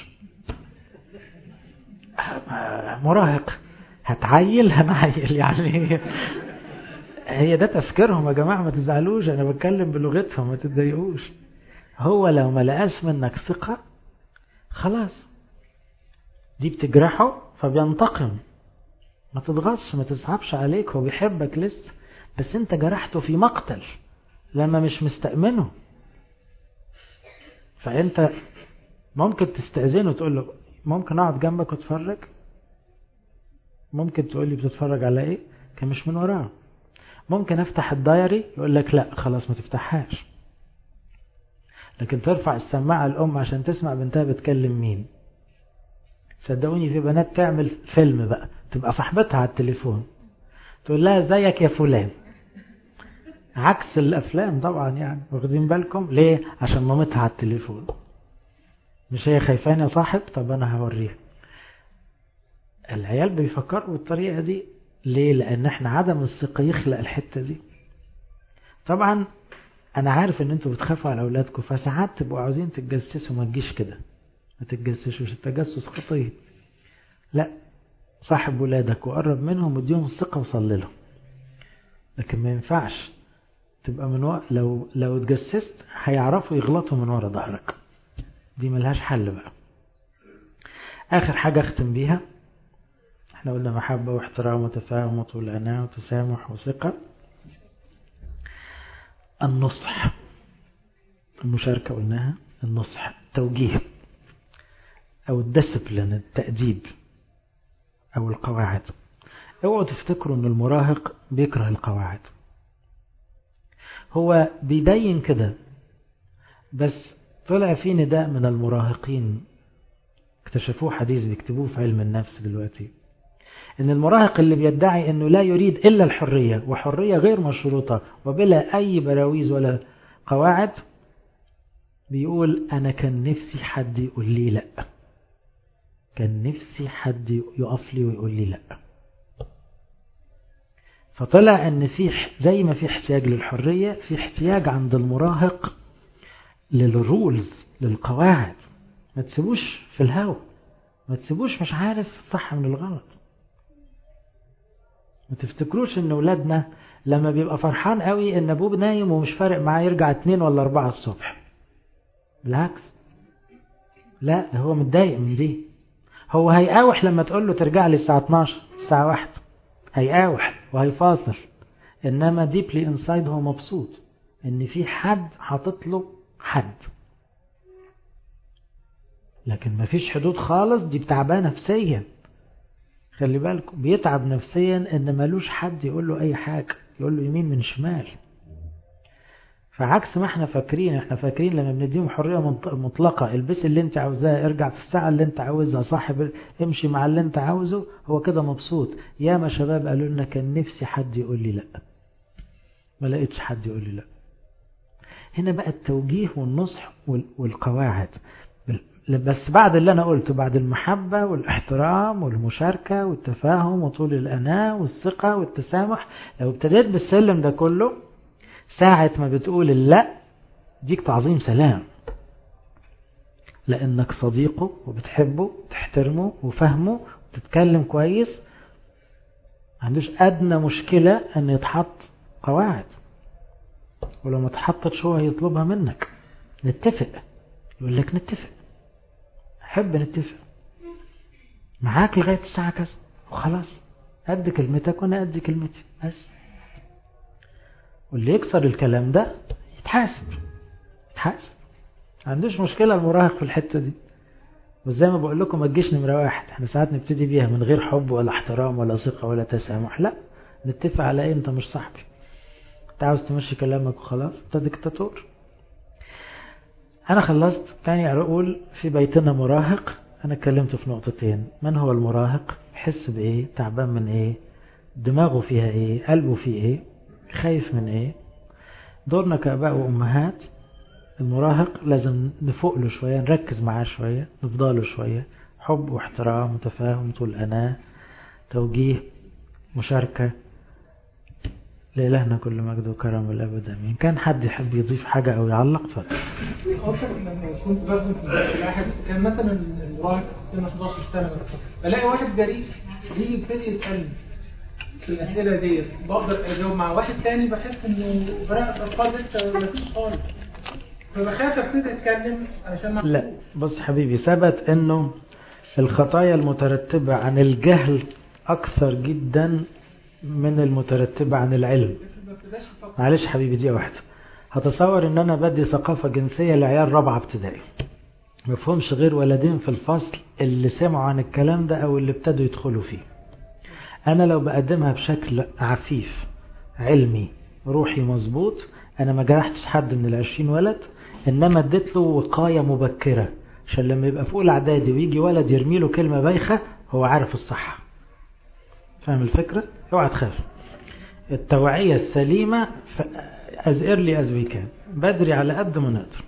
مراهق هتعيل هنعيل يعني هي ده تفكيرهم يا جماعة ما تزعلوش انا بتكلم بلغتهم ما تتضايقوش هو لو ما لقاش منك ثقة خلاص دي بتجرحه فبينتقم ما تضغطش ما تصعبش عليك هو بيحبك لسه بس انت جرحته في مقتل لما مش مستأمنه فانت ممكن تستأذنه تقول له ممكن اقعد جنبك واتفرج ممكن تقول لي بتتفرج على ايه كان مش من وراه ممكن افتح الدايري يقول لك لا خلاص ما تفتحهاش لكن ترفع السماعة الأم عشان تسمع بنتها بتكلم مين صدقوني في بنات تعمل فيلم بقى تبقى صاحبتها على التليفون تقول لها ازيك يا فلان عكس الأفلام طبعا يعني واخدين بالكم ليه عشان مامتها على التليفون مش هي خايفاني يا صاحب طب أنا هوريها العيال بيفكروا بالطريقة دي ليه لأن احنا عدم الثقة يخلق الحتة دي طبعا أنا عارف إن أنتوا بتخافوا على أولادكم فساعات تبقوا عاوزين تتجسسوا ما تجيش كده ما تتجسسوش التجسس خطية لا صاحب ولادك وقرب منهم واديهم الثقة وصلي لهم لكن ما ينفعش تبقى من وقت لو لو اتجسست هيعرفوا يغلطوا من ورا ظهرك دي ملهاش حل بقى آخر حاجة أختم بيها احنا قلنا محبة واحترام وتفاهم وطول أناة وتسامح وثقة النصح المشاركة قلناها النصح التوجيه أو الدسبلين التأديب أو القواعد اوعوا تفتكروا أن المراهق بيكره القواعد هو بيبين كده بس طلع في نداء من المراهقين اكتشفوه حديث بيكتبوه في علم النفس دلوقتي ان المراهق اللي بيدعي انه لا يريد الا الحرية وحرية غير مشروطة وبلا اي براويز ولا قواعد بيقول انا كان نفسي حد يقول لي لا كان نفسي حد يقف لي ويقول لي لا فطلع ان في زي ما في احتياج للحرية في احتياج عند المراهق للرولز للقواعد ما تسيبوش في الهوا ما تسيبوش مش عارف الصح من الغلط ما تفتكروش ان ولادنا لما بيبقى فرحان قوي ان ابوه نايم ومش فارق معاه يرجع اتنين ولا اربعة الصبح بالعكس لا هو متضايق من دي هو هيقاوح لما تقول له ترجع لي الساعة 12 الساعة 1 هيقاوح وهيفاصل انما ديبلي انسايد هو مبسوط ان في حد حاطط له حد لكن ما فيش حدود خالص دي بتعباه نفسيا خلي بالكم بيتعب نفسيا ان ملوش حد يقول له اي حاجة يقول له يمين من شمال فعكس ما احنا فاكرين احنا فاكرين لما بنديهم حرية مطلقة البس اللي انت عاوزاه ارجع في الساعة اللي انت عاوزها صاحب امشي مع اللي انت عاوزه هو كده مبسوط ياما شباب قالوا لنا كان نفسي حد يقول لي لا ما لقيتش حد يقول لي لا هنا بقى التوجيه والنصح والقواعد بس بعد اللي أنا قلته بعد المحبة والاحترام والمشاركة والتفاهم وطول الأناة والثقة والتسامح لو ابتديت بالسلم ده كله ساعة ما بتقول لا ديك تعظيم سلام لأنك صديقه وبتحبه تحترمه وفهمه وتتكلم كويس ما عندوش أدنى مشكلة أن يتحط قواعد ولو ما اتحطتش هو هيطلبها منك نتفق يقول لك نتفق حب نتفق معاك لغاية الساعة كذا وخلاص قد كلمتك وانا قد كلمتي بس واللي يكسر الكلام ده يتحاسب يتحاسب ما عندوش مشكلة المراهق في الحتة دي وزي ما بقول لكم ما تجيش نمرة واحد احنا ساعات نبتدي بيها من غير حب ولا احترام ولا ثقة ولا تسامح لا نتفق على ايه انت مش صاحبي انت عاوز تمشي كلامك وخلاص انت ديكتاتور أنا خلصت تاني أقول في بيتنا مراهق أنا اتكلمت في نقطتين من هو المراهق يحس بإيه تعبان من إيه دماغه فيها ايه قلبه فيه ايه خايف من ايه دورنا كاباء وامهات المراهق لازم نفوق له شوية نركز معاه شوية نفضله شوية حب واحترام وتفاهم طول أناة توجيه مشاركة لإلهنا كل مجد وكرم والأبد أمين كان حد يحب يضيف حاجة أو يعلق اتفضل اصلا لما كنت بخدم في البيت الاحد كان مثلا المراهق سنه 11 سنه مثلا بلاقي واحد جريء يجي يبتدي يسالني في الاسئله ديت بقدر اجاوب مع واحد تاني بحس انه براءة الاطفال لسه مفيش خالص فبخاف ابتدي اتكلم عشان ما لا بص حبيبي ثبت انه الخطايا المترتبة عن الجهل اكثر جدا من المترتبة عن العلم ما ابتداش افكر معلش حبيبي دي واحدة هتصور ان انا بدي ثقافة جنسية لعيال رابعة ابتدائي مفهومش غير ولدين في الفصل اللي سمعوا عن الكلام ده او اللي ابتدوا يدخلوا فيه انا لو بقدمها بشكل عفيف علمي روحي مظبوط انا ما جرحتش حد من العشرين ولد انما اديت له وقاية مبكرة عشان لما يبقى فوق الاعدادي ويجي ولد يرمي له كلمة بايخة هو عارف الصح فاهم الفكرة اوعى تخاف التوعية السليمة ف- as early as we can بدري على قد ما نقدر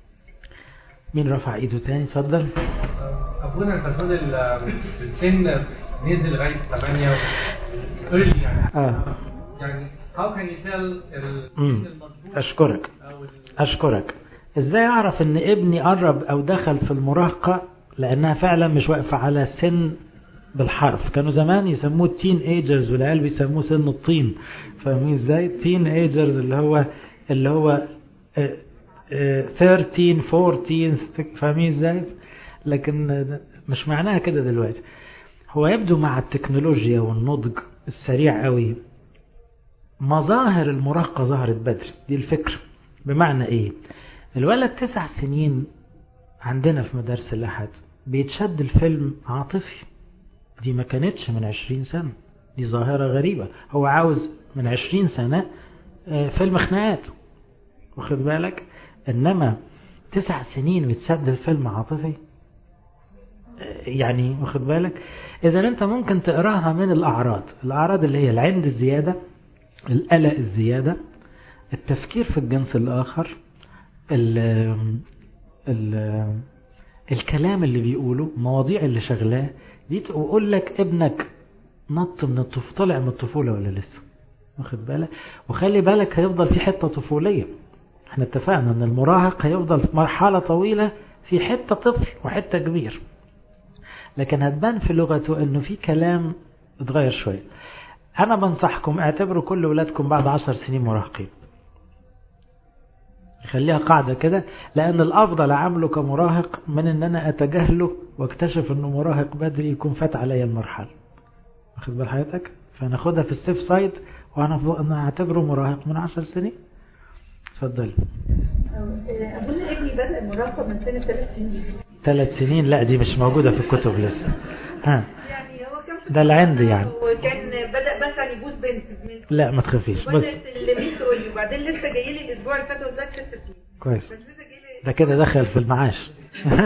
مين رفع ايده تاني اتفضل ابونا انت بتقول ال- السن نزل لغايه 8 early يعني اه يعني how can you tell ال- مم. المظبوط اشكرك او ال- أشكرك إزاي أعرف إن ابني قرب أو دخل في المراهقة لأنها فعلا مش واقفة على سن بالحرف كانوا زمان يسموه تين ايجرز والعيال بيسموه سن الطين فاهمين ازاي تين ايجرز اللي هو اللي هو آه، آه، 13 14 فاهمين ازاي لكن آه، مش معناها كده دلوقتي هو يبدو مع التكنولوجيا والنضج السريع قوي مظاهر المراهقة ظهرت بدري دي الفكرة بمعنى ايه الولد تسع سنين عندنا في مدارس الأحد بيتشد الفيلم عاطفي دي ما كانتش من عشرين سنة دي ظاهرة غريبة هو عاوز من عشرين سنة آه، فيلم خناقات واخد بالك انما تسع سنين ويتسد الفيلم عاطفي آه، يعني واخد بالك اذا انت ممكن تقراها من الاعراض الاعراض اللي هي العند الزيادة القلق الزيادة التفكير في الجنس الآخر ال ال الكلام اللي بيقوله مواضيع اللي شغلاه دي تقول لك ابنك نط من الطفولة طلع من الطفولة ولا لسه واخد بالك وخلي بالك هيفضل في حتة طفولية احنا اتفقنا ان المراهق هيفضل في مرحلة طويلة في حتة طفل وحتة كبير لكن هتبان في لغته انه في كلام اتغير شوية انا بنصحكم اعتبروا كل ولادكم بعد عشر سنين مراهقين خليها قاعدة كده لأن الأفضل أعامله كمراهق من أن أنا أتجاهله واكتشف أنه مراهق بدري يكون فات عليا المرحلة واخد بال حياتك فناخدها في السيف سايد وأنا أنا أعتبره مراهق من عشر سنين اتفضل أظن ابني بدأ المراهقة من سنة ثلاث سنين ثلاث سنين لا دي مش موجودة في الكتب لسه ها يعني هو كان في ده العند يعني وكان بدأ مثلا يبوس بنت من لا ما تخافيش بص بدأت اللي تقول لي وبعدين لسه جاي لي الأسبوع اللي فات قلت لك ست سنين كويس بس لسه جاي لي ده كده دخل في المعاش إن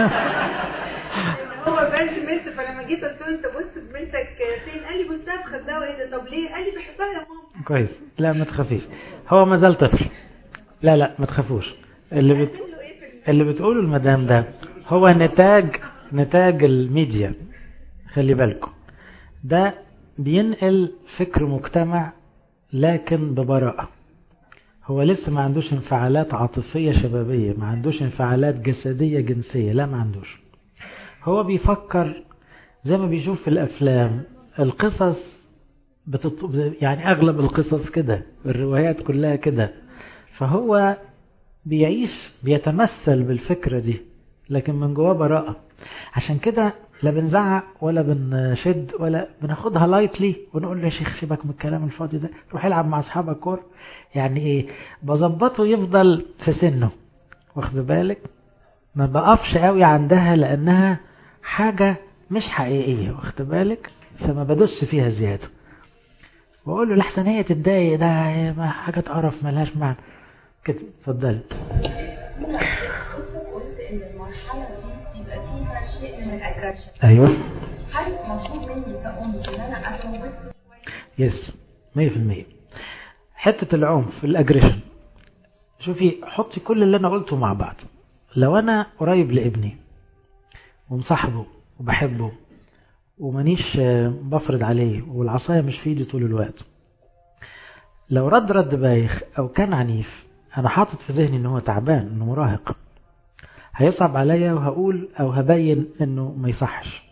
هو بنت بنت فلما جيت قلت له أنت بص بنتك فين قال لي بصها في خدها وإيه ده طب ليه؟ قال لي بحبها يا ماما كويس لا ما تخافيش هو ما زال طفل لا لا ما تخافوش اللي بت... قلت له إيه في ال- اللي بتقوله المدام ده هو نتاج نتاج الميديا خلي بالكم ده بينقل فكر مجتمع لكن ببراءة هو لسه ما عندوش انفعالات عاطفية شبابية ما عندوش انفعالات جسدية جنسية لا ما عندوش هو بيفكر زي ما بيشوف في الأفلام القصص بتط... يعني أغلب القصص كده الروايات كلها كده فهو بيعيش بيتمثل بالفكرة دي لكن من جواه براءة عشان كده لا بنزعق ولا بنشد ولا بناخدها لايتلي ونقول له يا شيخ سيبك من الكلام الفاضي ده روح العب مع اصحابك كور يعني ايه بظبطه يفضل في سنه واخد بالك ما بقفش قوي عندها لانها حاجة مش حقيقية واخد بالك فما بدوس فيها زيادة واقول له لحسن هي تتضايق ده ما حاجة تقرف ملهاش معنى كده اتفضلي قلت ان المرحله دي يبقى فيها شيء من الاجريشن ايوه هل مطلوب مني كأم ان انا اتوبت يس 100% حتة العنف الأجريشن شوفي حطي كل اللي أنا قلته مع بعض لو أنا قريب لابني ومصاحبه وبحبه ومانيش بفرض عليه والعصاية مش في ايدي طول الوقت لو رد رد بايخ أو كان عنيف أنا حاطط في ذهني إن هو تعبان إنه مراهق هيصعب عليا وهقول أو هبين إنه ما يصحش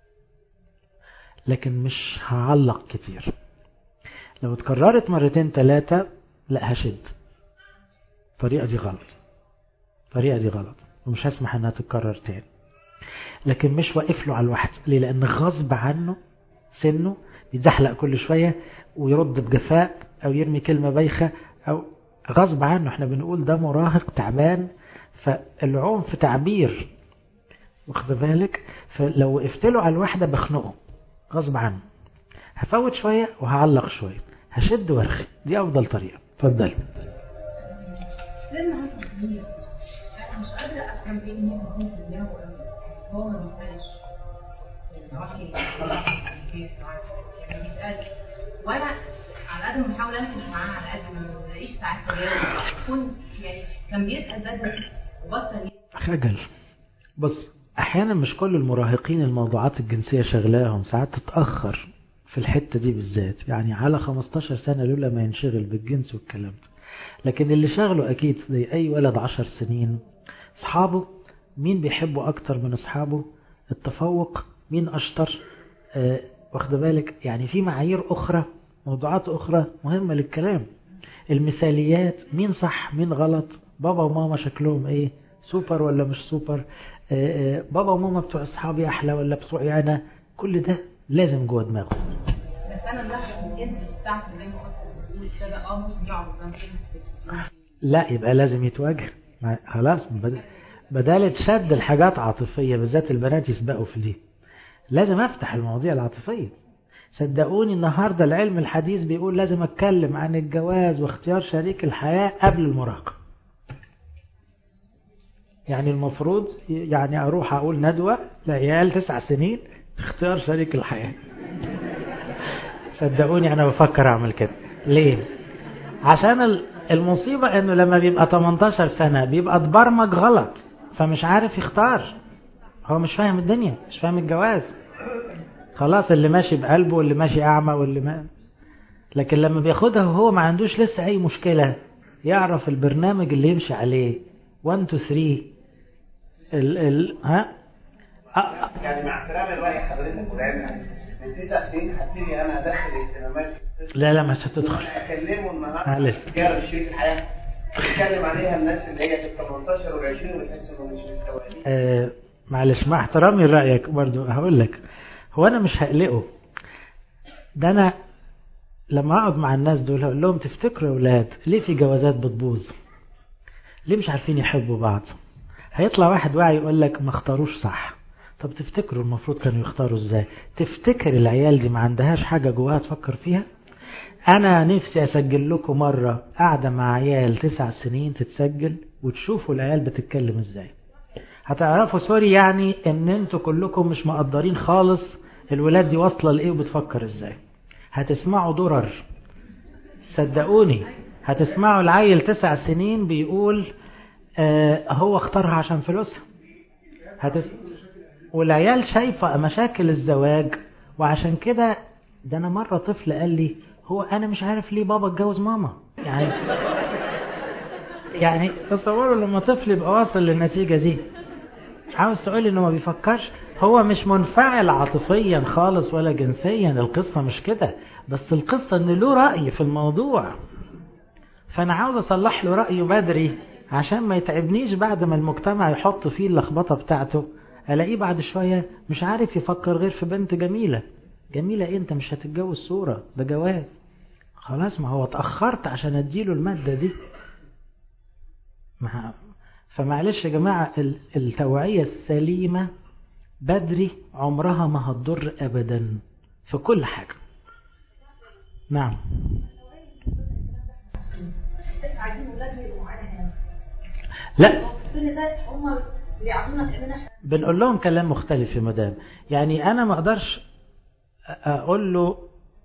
لكن مش هعلق كتير لو اتكررت مرتين ثلاثة لا هشد الطريقة دي غلط الطريقة دي غلط ومش هسمح انها تتكرر تاني لكن مش واقف له على الواحد ليه لان غصب عنه سنه بيتزحلق كل شوية ويرد بجفاء او يرمي كلمة بايخة او غصب عنه احنا بنقول ده مراهق تعبان فالعنف تعبير واخد بالك فلو وقفت له على الواحدة بخنقه غصب عنه هفوت شوية وهعلق شوية هشد وارخي دي افضل طريقة اتفضل سن عنده كبير انا مش قادره افهم ايه ان هو في دماغه قوي هو ما بيسالش يعني يعني بيسال وانا على قد ما بحاول انكش معاه على قد ما بلاقيش ساعات تجاوب يكون يعني كان بيسال بدري وبطل خجل بص احيانا مش كل المراهقين الموضوعات الجنسية شغلاهم ساعات تتأخر في الحتة دي بالذات يعني على 15 سنة لولا ما ينشغل بالجنس والكلام ده لكن اللي شغله أكيد زي أي ولد عشر سنين أصحابه مين بيحبه أكتر من أصحابه التفوق مين أشطر آه واخد بالك يعني في معايير أخرى موضوعات أخرى مهمة للكلام المثاليات مين صح مين غلط بابا وماما شكلهم ايه سوبر ولا مش سوبر آه آه بابا وماما بتوع اصحابي احلى ولا بتوعي انا كل ده لازم جوه دماغه بس انا بلاحظ الانترست بتاعته زي ما قلت بتقول كده اه ممكن يقعد قدام فيلم لا يبقى لازم يتواجه ما- خلاص بد- بدال تشد الحاجات عاطفية بالذات البنات يسبقوا في دي لازم افتح المواضيع العاطفية صدقوني النهاردة العلم الحديث بيقول لازم اتكلم عن الجواز واختيار شريك الحياة قبل المراهقة يعني المفروض يعني اروح اقول ندوة لعيال تسع سنين اختيار شريك الحياة صدقوني انا بفكر اعمل كده ليه عشان ال- المصيبة انه لما بيبقى 18 سنة بيبقى اتبرمج غلط فمش عارف يختار هو مش فاهم الدنيا مش فاهم الجواز خلاص اللي ماشي بقلبه واللي ماشي اعمى واللي ما لكن لما بياخدها وهو ما عندوش لسه اي مشكلة يعرف البرنامج اللي يمشي عليه 1 2 3 ال ال ها أ- أ- يعني مع احترامي لرأي حضرتك والعلم يعني من تسع سنين هبتدي انا ادخل اهتمامات لا لا مش هتدخل اكلمه النهارده معلش. اختيار شريك الحياه اتكلم عليها الناس اللي هي في ال 18 وال 20 وتحس انه مش مستوعبين آه معلش مع احترامي لرأيك برضو هقول لك هو انا مش هقلقه ده انا لما اقعد مع الناس دول هقول لهم تفتكروا يا اولاد ليه في جوازات بتبوظ ليه مش عارفين يحبوا بعض هيطلع واحد واعي يقول لك ما اختاروش صح طب تفتكروا المفروض كانوا يختاروا ازاي تفتكر العيال دي ما عندهاش حاجة جواها تفكر فيها انا نفسي اسجل لكم مرة قاعدة مع عيال تسع سنين تتسجل وتشوفوا العيال بتتكلم ازاي هتعرفوا سوري يعني ان انتوا كلكم مش مقدرين خالص الولاد دي واصله لايه وبتفكر ازاي هتسمعوا درر صدقوني هتسمعوا العيل تسع سنين بيقول آه هو اختارها عشان فلوسها هتس... والعيال شايفة مشاكل الزواج وعشان كده ده انا مرة طفل قال لي هو انا مش عارف ليه بابا اتجوز ماما يعني يعني تصوروا لما طفل يبقى واصل للنتيجة دي عاوز تقول انه ما بيفكرش هو مش منفعل عاطفيا خالص ولا جنسيا القصة مش كده بس القصة ان له رأي في الموضوع فانا عاوز اصلح له رأيه بدري عشان ما يتعبنيش بعد ما المجتمع يحط فيه اللخبطة بتاعته الاقيه بعد شوية مش عارف يفكر غير في بنت جميلة جميلة إيه انت مش هتتجوز صورة ده جواز خلاص ما هو اتأخرت عشان اديله المادة دي ما فمعلش يا جماعة ال- التوعية السليمة بدري عمرها ما هتضر أبدا في كل حاجة نعم عايزين ولادنا يبقوا معانا هنا لا في السن ده هم بيعاملونا كاننا احنا بنقول لهم كلام مختلف يا مدام يعني أنا ما أقدرش أقول له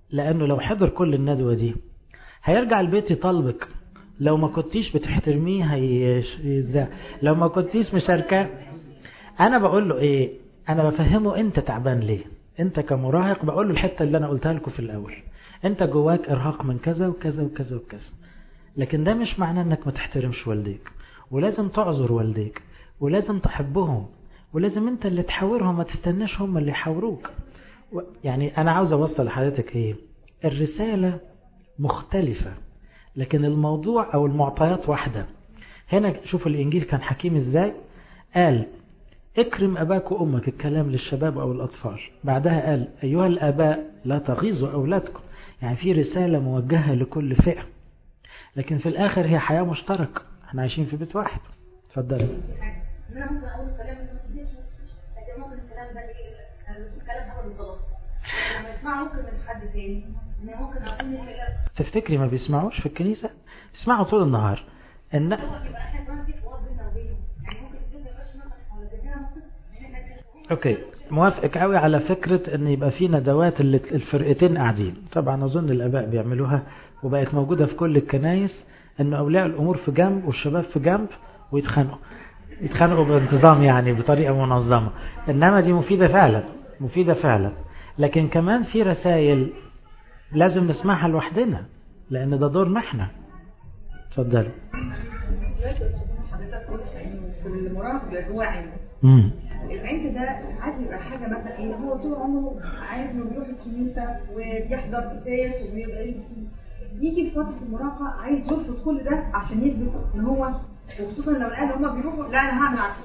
لأنه لو حضر كل الندوة دي هيرجع البيت يطلبك لو ما كنتيش بتحترميه هيزع لو ما كنتيش مشاركة أنا بقول له إيه أنا بفهمه أنت تعبان ليه أنت كمراهق بقول له الحتة اللي أنا قلتها لكم في الأول أنت جواك إرهاق من كذا وكذا وكذا وكذا لكن ده مش معناه أنك ما تحترمش والديك ولازم تعذر والديك ولازم تحبهم ولازم أنت اللي تحاورهم ما تستناش هم اللي يحاوروك يعني أنا عاوز أوصل لحضرتك إيه الرسالة مختلفة لكن الموضوع أو المعطيات واحدة هنا شوفوا الإنجيل كان حكيم إزاي قال اكرم أباك وأمك الكلام للشباب أو الأطفال بعدها قال أيها الآباء لا تغيظوا أولادكم يعني في رسالة موجهة لكل فئة لكن في الآخر هي حياة مشتركة احنا عايشين في بيت واحد اتفضل ان انا ممكن اقول الكلام بس ما تديش لكن ممكن الكلام ده ايه انا بقول كلام هاخد وخلاص لما يسمعه ممكن من حد تاني ان ممكن اكون الكلام تفتكري ما بيسمعوش في الكنيسة بيسمعوا طول النهار ان هو يبقى احنا كمان في حوار بيننا وبينهم يعني ممكن الدنيا ما يبقاش مثلا ولا كده ممكن ان احنا كده اوكي موافقك قوي على فكرة ان يبقى في ندوات اللي الفرقتين قاعدين طبعا اظن الاباء بيعملوها وبقت موجودة في كل الكنايس ان اولياء الامور في جنب والشباب في جنب ويتخانقوا يتخانقوا بانتظام يعني بطريقة منظمة انما دي مفيدة فعلا مفيدة فعلا لكن كمان في رسائل لازم نسمعها لوحدنا لان ده دورنا احنا اتفضلي حضرتك قلت انه في المراهق بيبقى جواه عين امم العند ده عايز يبقى حاجه مثلا ايه هو طول عمره عايز انه بيروح الكنيسه وبيحضر قداس وبيبقى يجي يجي في فتره المراهقه عايز يرفض كل ده عشان يثبت ان هو وخصوصا لو الأهل هما بيروحوا لا انا هعمل عكسه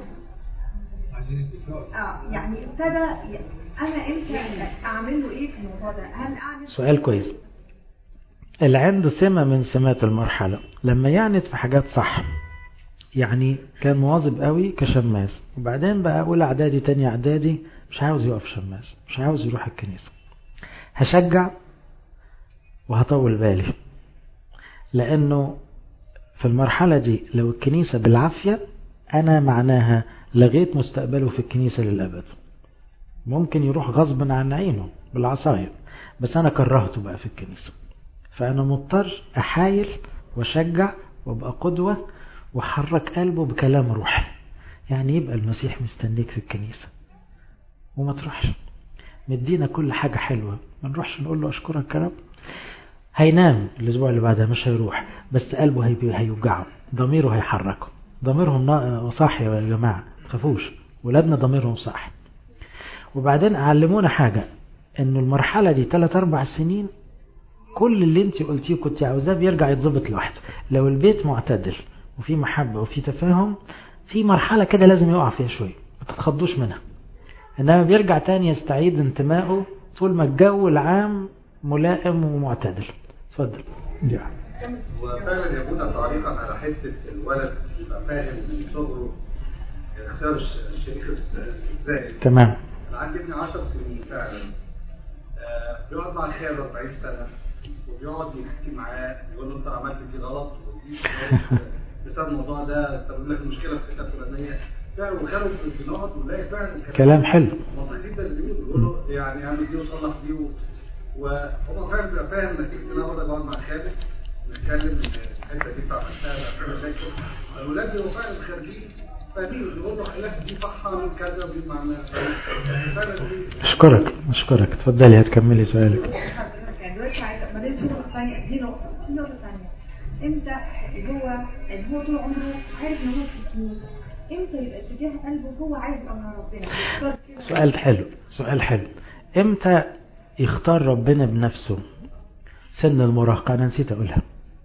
اه يعني ابتدى ي- انا امتى اعمل له ايه في الموضوع ده هل اعمل سؤال كويس اللي عنده سمة من سمات المرحلة لما يعند في حاجات صح يعني كان مواظب قوي كشماس وبعدين بقى اولى اعدادي تاني اعدادي مش عاوز يقف شماس مش عاوز يروح الكنيسة هشجع وهطول بالي لانه في المرحلة دي لو الكنيسة بالعافية انا معناها لغيت مستقبله في الكنيسة للابد ممكن يروح غصبا عن عينه بالعصاية بس انا كرهته بقى في الكنيسة فانا مضطر احايل واشجع وابقى قدوة وحرك قلبه بكلام روحي يعني يبقى المسيح مستنيك في الكنيسة وما تروحش مدينا كل حاجة حلوة ما نروحش نقول له أشكرك يا رب هينام الأسبوع اللي بعدها مش هيروح بس قلبه هيبي- هيوجعه ضميره هيحركه ضميرهم نا- صاحي يا جماعة ما تخافوش ولادنا ضميرهم صاحي وبعدين علمونا حاجة انه المرحلة دي 3 4 سنين كل اللي انت قلتيه كنت عاوزاه بيرجع يتظبط لوحده لو البيت معتدل وفي محبة وفي تفاهم في مرحلة كده لازم يقع فيها شوية ما تتخضوش منها انما بيرجع تاني يستعيد انتمائه طول ما الجو العام ملائم ومعتدل اتفضل دي واحدة. وفعلا يا ابونا تعليقا على حته الولد يبقى فاهم من صغره اختيار الش- الشريك ازاي تمام انا عندي ابني 10 سنين فعلا آه، بيقعد مع خاله 40 سنه وبيقعد يحكي معاه يقول له انت عملت دي غلط ودي غلط. بسبب الموضوع ده سبب لك مشكله في الحته الفلانيه فعلا وخاله بنقعد ونلاقي فعلا كلام حلو منطقي جدا اللي بيقول بيقول له يعني اعمل دي وصلح دي و- وهو فعلا بيبقى فاهم نتيجه ان انا بقعد مع خالد نتكلم ان الحته دي انت عملتها كده زي كده الاولاد بيبقوا فعلا خارجين فاهمين بيقول له لك دي صح اعمل كذا ودي ما اعملش فعلا دي اشكرك اشكرك اتفضلي هتكملي سؤالك يعني دلوقتي عايزه بعدين في نقطه ثانيه دي نقطه في نقطه ثانيه امتى هو اللي هو طول عمره عارف ان هو في الكنيسه امتى يبقى اتجاه قلبه هو عايز يبقى مع ربنا يختار كده سؤال حلو سؤال حلو امتى يختار ربنا بنفسه سن المراهقة انا نسيت اقولها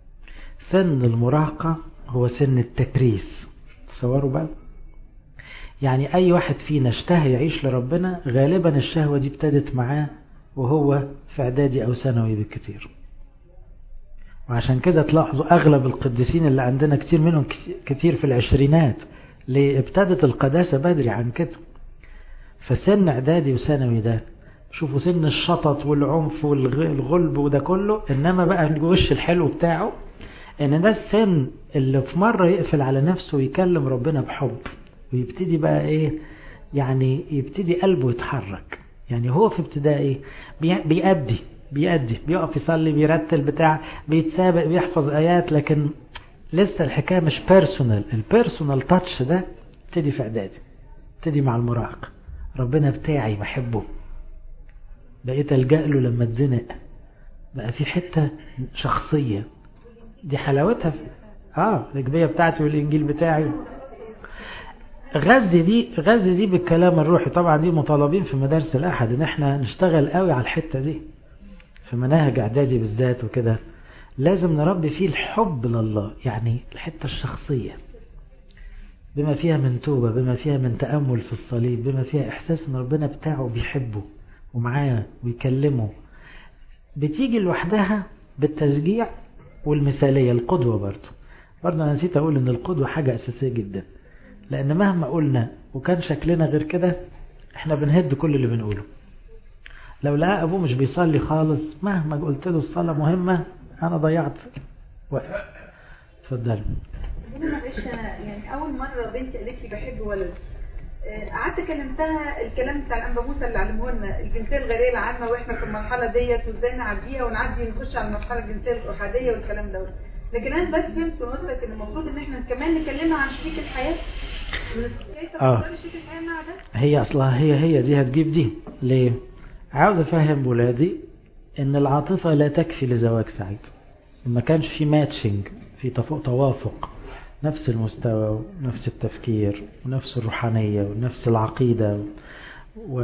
سن المراهقة هو سن التكريس تصوروا بقى يعني اي واحد فينا اشتهى يعيش لربنا غالبا الشهوة دي ابتدت معاه وهو في اعدادي او ثانوي بالكتير وعشان كده تلاحظوا اغلب القديسين اللي عندنا كتير منهم كتير في العشرينات ليه ابتدت القداسة بدري عن كده فسن اعدادي وثانوي ده شوفوا سن الشطط والعنف والغلب وده كله انما بقى الوش الحلو بتاعه ان ده السن اللي في مرة يقفل على نفسه ويكلم ربنا بحب ويبتدي بقى ايه يعني يبتدي قلبه يتحرك يعني هو في ابتدائي بي- بيأدي بيأدي بيقف يصلي بيرتل بتاع بيتسابق بيحفظ آيات لكن لسه الحكاية مش بيرسونال البيرسونال تاتش ده ابتدي في إعدادي ابتدي مع المراهق ربنا بتاعي بحبه بقيت ألجأ له لما اتزنق بقى في حتة شخصية دي حلاوتها في اه الإجبية بتاعتي والإنجيل بتاعي غزي دي غزي دي بالكلام الروحي طبعا دي مطالبين في مدارس الأحد إن احنا نشتغل قوي على الحتة دي في مناهج إعدادي بالذات وكده لازم نربي فيه الحب لله يعني الحتة الشخصية بما فيها من توبة بما فيها من تأمل في الصليب بما فيها إحساس إن ربنا بتاعه بيحبه ومعاه ويكلمه بتيجي لوحدها بالتشجيع والمثالية القدوة برضه برضه أنا نسيت أقول إن القدوة حاجة أساسية جدا لأن مهما قلنا وكان شكلنا غير كده إحنا بنهد كل اللي بنقوله لو لقى أبوه مش بيصلي خالص مهما قلت له الصلاة مهمة أنا ضيعت وقت اتفضل معلش انا يعني اول مره بنتي قالت لي بحب ولد آه، قعدت كلمتها الكلام بتاع الانبا موسى اللي علمه لنا الجنسيه الغيريه العامه واحنا في المرحله ديت وازاي نعديها ونعدي نخش على المرحله الجنسيه الاحاديه والكلام دوت لكن انا دلوقتي فهمت ونصلك ان المفروض ان احنا كمان نكلمها عن شريك الحياه كيف آه. تختار شريك الحياه مع ده هي أصلها هي هي دي هتجيب دي ليه عاوز أفهم ولادي إن العاطفة لا تكفي لزواج سعيد ما كانش في ماتشنج في تف- توافق نفس المستوى ونفس التفكير ونفس الروحانية ونفس العقيدة و...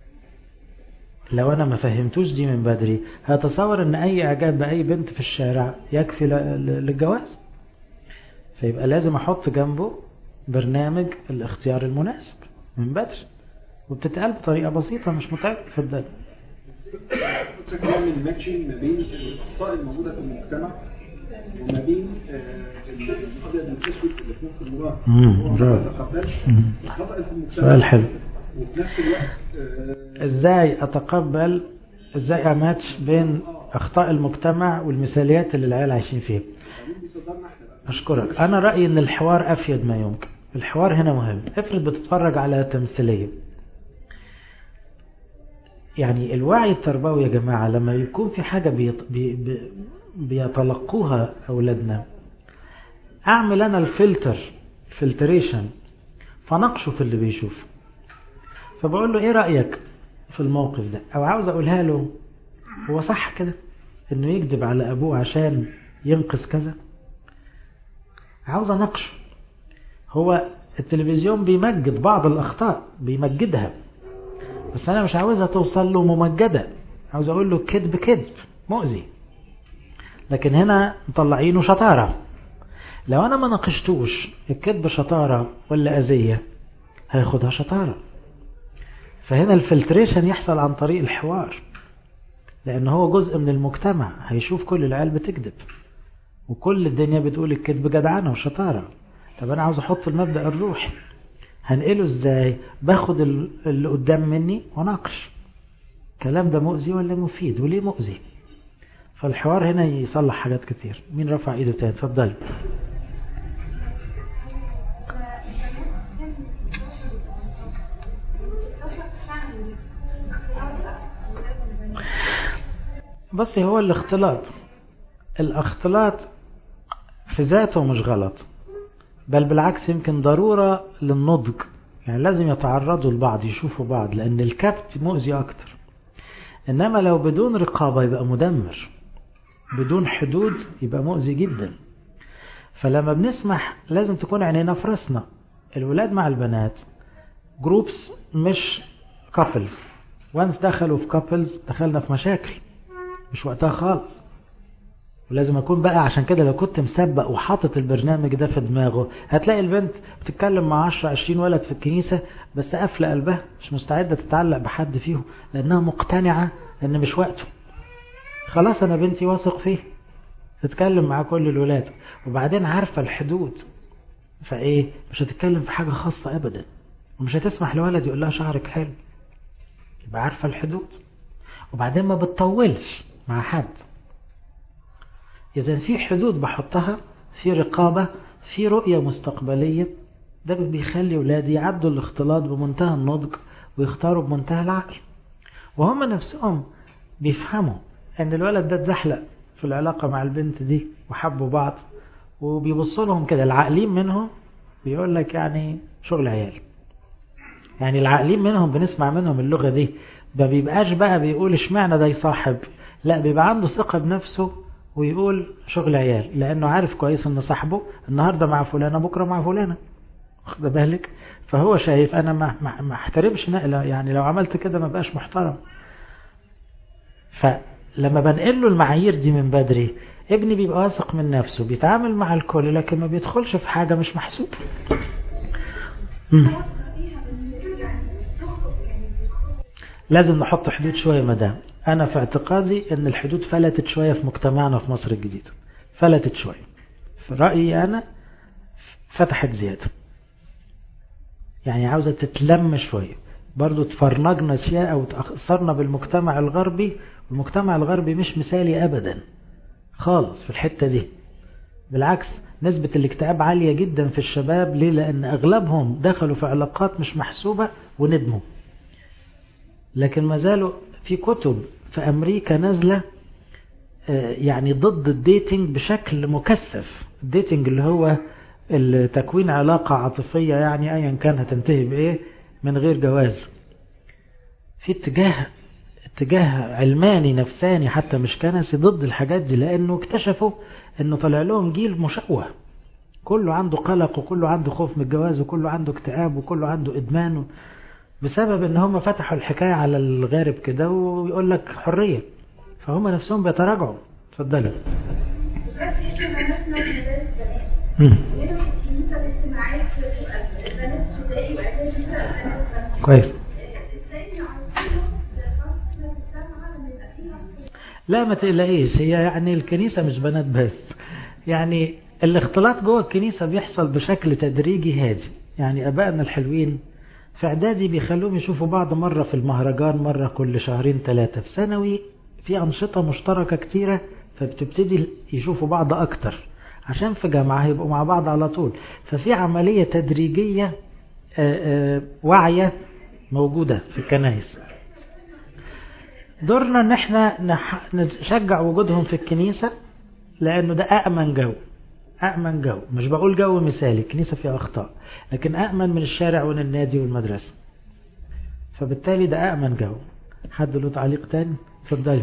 لو أنا ما فهمتوش دي من بدري هتصور إن أي إعجاب بأي بنت في الشارع يكفي ل- ل- للجواز فيبقى لازم أحط جنبه برنامج الاختيار المناسب من بدري وبتتقال بطريقة بسيطة مش متعب اتفضل فكرة بيعمل ماتشنج ما بين الأخطاء الموجودة في المجتمع وما بين آه، الأبيض والأسود اللي في مخ المراهق مم، هو ما برافو. يتقبلش مم. الخطأ اللي في المجتمع سؤال حلو وفي نفس الوقت آه، ازاي اتقبل ازاي اماتش بين اخطاء المجتمع والمثاليات اللي العيال عايشين فيها بعدين بيصدرنا احنا بقى اشكرك انا رايي ان الحوار افيد ما يمكن الحوار هنا مهم افرض بتتفرج على تمثيليه يعني الوعي التربوي يا جماعه لما يكون في حاجه بيط... بي... بي... بيتلقوها اولادنا اعمل انا الفلتر فلتريشن فنقشه في اللي بيشوفه فبقول له ايه رايك في الموقف ده او عاوز اقولها له هو صح كده انه يكذب على ابوه عشان ينقذ كذا عاوز اناقشه هو التلفزيون بيمجد بعض الاخطاء بيمجدها بس انا مش عاوزها توصل له ممجدة عاوز اقول له كذب كذب مؤذي لكن هنا مطلعينه شطارة لو انا ما ناقشتوش الكذب شطارة ولا اذية هياخدها شطارة فهنا الفلتريشن يحصل عن طريق الحوار لان هو جزء من المجتمع هيشوف كل العيال بتكذب وكل الدنيا بتقول الكذب جدعنة وشطارة طب انا عاوز احط المبدأ الروحي هنقله ازاي باخد ال- اللي قدام مني وناقش الكلام ده مؤذي ولا مفيد وليه مؤذي فالحوار هنا يصلح حاجات كتير مين رفع ايده تاني اتفضل بصي هو الاختلاط الاختلاط في ذاته مش غلط بل بالعكس يمكن ضرورة للنضج يعني لازم يتعرضوا لبعض يشوفوا بعض لأن الكبت مؤذي أكتر إنما لو بدون رقابة يبقى مدمر بدون حدود يبقى مؤذي جدا فلما بنسمح لازم تكون عينينا في راسنا الولاد مع البنات جروبس مش كابلز وانس دخلوا في كابلز دخلنا في مشاكل مش وقتها خالص ولازم اكون بقى عشان كده لو كنت مسبق وحاطط البرنامج ده في دماغه هتلاقي البنت بتتكلم مع 10 20 ولد في الكنيسة بس قافله قلبها مش مستعدة تتعلق بحد فيهم لانها مقتنعة ان مش وقته خلاص انا بنتي واثق فيه تتكلم مع كل الولاد وبعدين عارفة الحدود فايه مش هتتكلم في حاجة خاصة ابدا ومش هتسمح لولد يقول لها شعرك حلو يبقى عارفة الحدود وبعدين ما بتطولش مع حد إذا في حدود بحطها في رقابة في رؤية مستقبلية ده بيخلي ولادي يعدوا الاختلاط بمنتهى النضج ويختاروا بمنتهى العقل وهم نفسهم بيفهموا ان الولد ده اتزحلق في العلاقة مع البنت دي وحبوا بعض وبيبصوا لهم كده العاقلين منهم بيقول لك يعني شغل عيال يعني العاقلين منهم بنسمع منهم اللغة دي ما بيبقاش بقى بيقول اشمعنى ده يصاحب لا بيبقى عنده ثقة بنفسه ويقول شغل عيال لانه عارف كويس ان صاحبه النهارده مع فلانة بكره مع فلانة واخد بالك فهو شايف انا ما ما, ما احترمش نقله يعني لو عملت كده ما بقاش محترم فلما بنقل له المعايير دي من بدري ابني بيبقى واثق من نفسه بيتعامل مع الكل لكن ما بيدخلش في حاجة مش محسوبة لازم نحط حدود شوية مدام أنا في اعتقادي أن الحدود فلتت شوية في مجتمعنا في مصر الجديدة فلتت شوية في رأيي أنا فتحت زيادة يعني عاوزة تتلم شوية برضو تفرنجنا شيء أو تأثرنا بالمجتمع الغربي والمجتمع الغربي مش مثالي أبدا خالص في الحتة دي بالعكس نسبة الاكتئاب عالية جدا في الشباب ليه لأن أغلبهم دخلوا في علاقات مش محسوبة وندموا لكن ما زالوا في كتب في أمريكا نازلة يعني ضد الديتنج بشكل مكثف الديتنج اللي هو تكوين علاقة عاطفية يعني أيا كان هتنتهي بإيه من غير جواز في اتجاه اتجاه علماني نفساني حتى مش كنسي ضد الحاجات دي لأنه اكتشفوا أنه طلع لهم جيل مشوه كله عنده قلق وكله عنده خوف من الجواز وكله عنده اكتئاب وكله عنده إدمان بسبب ان هم فتحوا الحكاية على الغارب كده ويقول لك حرية فهم نفسهم بيتراجعوا اتفضلوا كويس لا ما تقلقيش هي يعني الكنيسة مش بنات بس يعني الاختلاط جوه الكنيسة بيحصل بشكل تدريجي هادي يعني أبائنا الحلوين في اعدادي بيخلوهم يشوفوا بعض مرة في المهرجان مرة كل شهرين ثلاثة في ثانوي في أنشطة مشتركة كتيرة فبتبتدي يشوفوا بعض أكتر عشان في جامعة هيبقوا مع بعض على طول ففي عملية تدريجية واعية موجودة في الكنائس دورنا ان احنا نشجع وجودهم في الكنيسة لانه ده أأمن جو أأمن جو مش بقول جو مثالي الكنيسة فيها أخطاء لكن أأمن من الشارع ومن النادي والمدرسة فبالتالي ده أأمن جو حد له تعليق تاني اتفضلي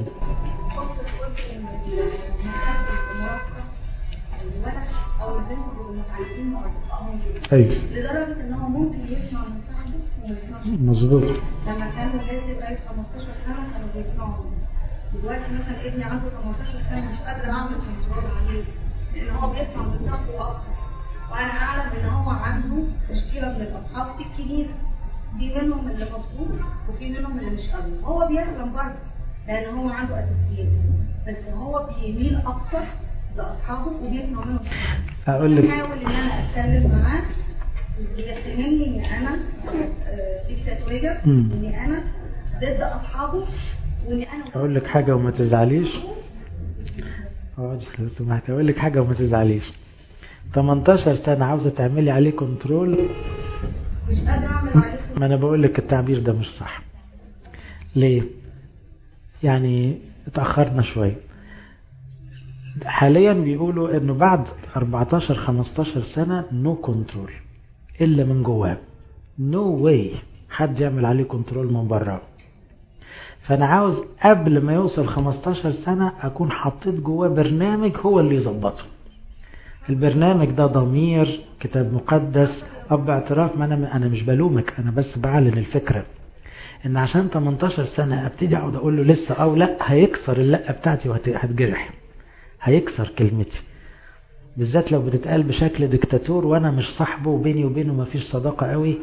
او البنت بيبقوا متعلقين مع اصدقائهم ايوه لدرجه ان هو ممكن يسمع من صاحبه وما يسمعش مظبوط لما كان ولادي لغايه 15 سنه كانوا بيسمعوا دلوقتي مثلا ابني عنده 18 سنه مش قادره اعمل كنترول عليه لان هو بيسمع من صاحبه اكتر وانا اعلم ان هو عنده مشكله من الاصحاب في الكنيسه في منهم اللي مظبوط وفي منهم اللي مش قوي هو بيفهم برضه لان هو عنده اساسيات بس هو بيميل اكتر لاصحابه وبيسمع منهم اقول لك بحاول ان انا اتكلم معاه يتهمني ان انا ديكتاتوريه مم. اني انا ضد اصحابه وان انا اقول لك حاجة وما تزعليش اقعدي لو سمحت اقول لك حاجة وما تزعليش 18 سنة عاوزة تعملي عليه كنترول مش قادره اعمل عليه ما انا بقول لك التعبير ده مش صح ليه يعني اتأخرنا شوية حاليا بيقولوا انه بعد 14 15 سنة نو كنترول الا من جواه نو واي حد يعمل عليه كنترول من بره فانا عاوز قبل ما يوصل 15 سنة اكون حطيت جواه برنامج هو اللي يظبطه البرنامج ده ضمير كتاب مقدس اب اعتراف ما انا انا مش بلومك انا بس بعلن الفكره ان عشان 18 سنه ابتدي اقعد اقول له لسه او لا هيكسر اللقه بتاعتي وهتجرح هيكسر كلمتي بالذات لو بتتقال بشكل ديكتاتور وانا مش صاحبه وبيني وبينه ما فيش صداقه قوي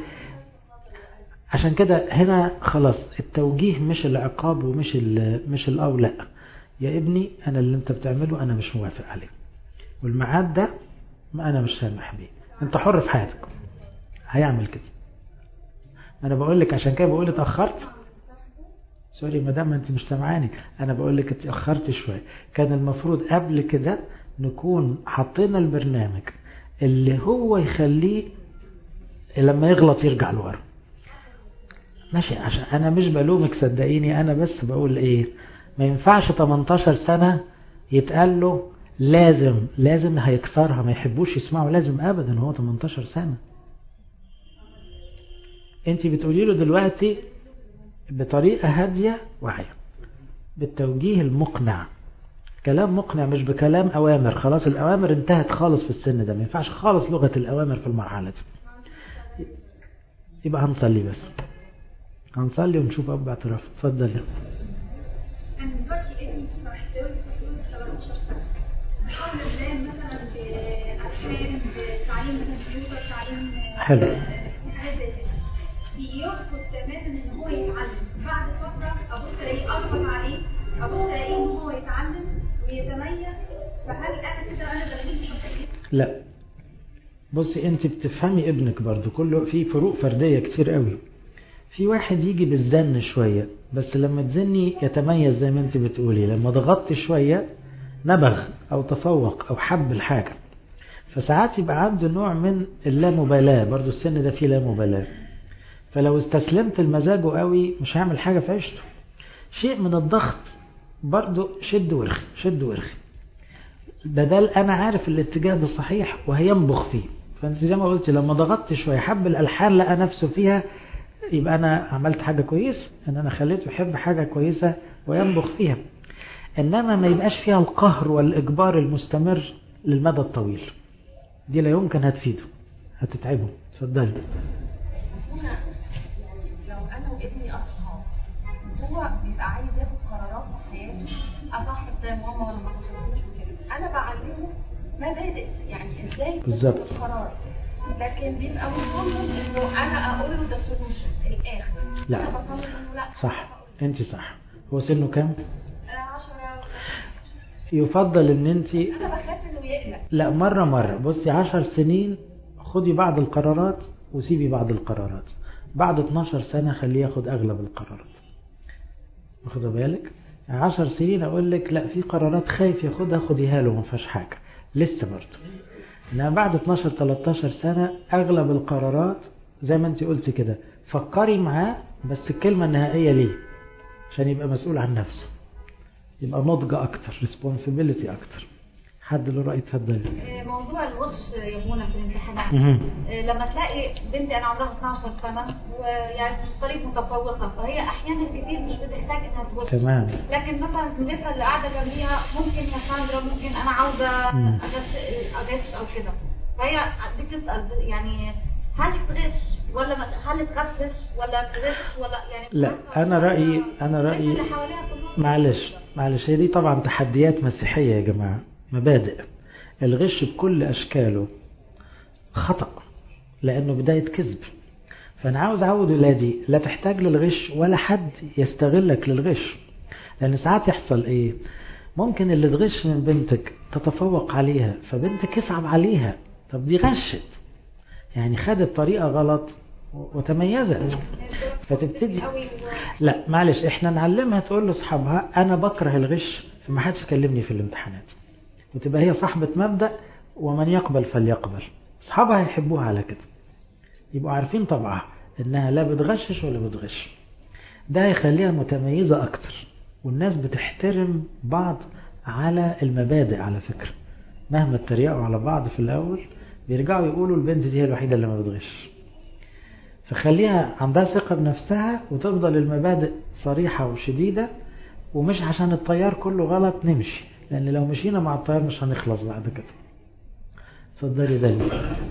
عشان كده هنا خلاص التوجيه مش العقاب ومش ال مش الاو لا يا ابني انا اللي انت بتعمله انا مش موافق عليه والميعاد ده ما انا مش سامح بيه انت حر في حياتك هيعمل كده ما انا بقول لك عشان كده بقول اتاخرت سوري مدام انت مش سامعاني انا بقول لك اتاخرت شويه كان المفروض قبل كده نكون حطينا البرنامج اللي هو يخليه لما يغلط يرجع لورا ماشي عشان انا مش بلومك صدقيني انا بس بقول ايه ما ينفعش 18 سنة يتقال له لازم لازم هيكسرها ما يحبوش يسمعوا لازم ابدا هو 18 سنة انت بتقولي له دلوقتي بطريقة هادية واعية بالتوجيه المقنع كلام مقنع مش بكلام أوامر خلاص الأوامر انتهت خالص في السن ده ما ينفعش خالص لغة الأوامر في المرحلة دي يبقى هنصلي بس هنصلي ونشوف أب اعتراف اتفضل أنا دلوقتي ابني في محتوى مسؤول 17 سنة بحاول ازاي مثلا بألحان بتعليم مثلا كمبيوتر تعليم حلو. حاجات زي كده بيرفض تماما ان هو يتعلم بعد فترة ابص الاقيه اضغط عليه ابص الاقيه ان هو يتعلم ويتميز فهل انا كده انا بغيب شخصيتي؟ لا بصي انت بتفهمي ابنك برضو كله في فروق فردية كتير قوي في واحد يجي بالزن شوية بس لما تزني يتميز زي ما انت بتقولي لما ضغطت شوية نبغ او تفوق او حب الحاجة فساعات يبقى عنده نوع من اللامبالاة برضو السن ده فيه لامبالاة فلو استسلمت لمزاجه قوي مش هيعمل حاجة في عيشته شيء من الضغط برضو شد ورخي شد ورخي بدل انا عارف الاتجاه ده صحيح وهينبخ فيه فانت زي ما قلتي لما ضغطت شويه حب الالحان لقى نفسه فيها يبقى انا عملت حاجه كويسه ان انا خليته يحب حاجه كويسه وينبخ فيها انما ما يبقاش فيها القهر والاجبار المستمر للمدى الطويل دي لا يمكن هتفيده هتتعبه اتفضلي هنا يعني لو انا وابني اصحاب هو بيبقى عايز ياخد قرارات في حياته اصاحب زي ماما ولا ما اصاحبوش وكده انا بعلمه مبادئ يعني ازاي تاخد بالظبط. القرار لكن بيبقى مصمم انه انا اقول له ده سولوشن الاخر لا. انا بصمم انه لا صح انت صح هو سنه كام 10 يفضل ان انت انا بخاف انه يقلق لا مرة مرة بصي عشر سنين خدي بعض القرارات وسيبي بعض القرارات بعد 12 سنة خليه ياخد أغلب القرارات واخد بالك عشر سنين أقول لك لا في قرارات خايف ياخدها خديها له ما فيهاش حاجة لسه برضه إنما بعد 12 13 سنة أغلب القرارات زي ما أنت قلتي كده فكري معاه بس الكلمة النهائية ليه عشان يبقى مسؤول عن نفسه يبقى نضج أكتر responsibility أكتر حد له رأي اتفضل موضوع الغش يهمنا في الامتحانات مهم. لما تلاقي بنتي انا عمرها 12 سنه ويعني في طريق متفوقه فهي احيانا كتير مش بتحتاج انها تغش تمام لكن مثلا زميلتها اللي قاعده جنبيها ممكن يا ساندرا ممكن انا عاوزه مم. اغش اغش او كده فهي بتسال يعني هل تغش ولا ما هل تغشش ولا تغش ولا يعني لا أنا رأيي أنا رأيي اللي حواليها كلهم معلش معلش هي دي طبعا تحديات مسيحية يا جماعة مبادئ الغش بكل أشكاله خطأ لأنه بداية كذب فأنا عاوز أعود ولادي لا تحتاج للغش ولا حد يستغلك للغش لأن ساعات يحصل إيه ممكن اللي تغش من بنتك تتفوق عليها فبنتك يصعب عليها طب دي غشت يعني خدت طريقة غلط وتميزت فتبتدي لا معلش احنا نعلمها تقول لاصحابها انا بكره الغش فما حدش يكلمني في الامتحانات وتبقى هي صاحبة مبدأ ومن يقبل فليقبل اصحابها يحبوها على كده يبقوا عارفين طبعها انها لا بتغشش ولا بتغش ده هيخليها متميزة اكتر والناس بتحترم بعض على المبادئ على فكرة مهما اتريقوا على بعض في الاول بيرجعوا يقولوا البنت دي هي الوحيدة اللي ما بتغش فخليها عندها ثقة بنفسها وتفضل المبادئ صريحة وشديدة ومش عشان التيار كله غلط نمشي لأن لو مشينا مع التيار مش هنخلص بعد كده اتفضلي دايما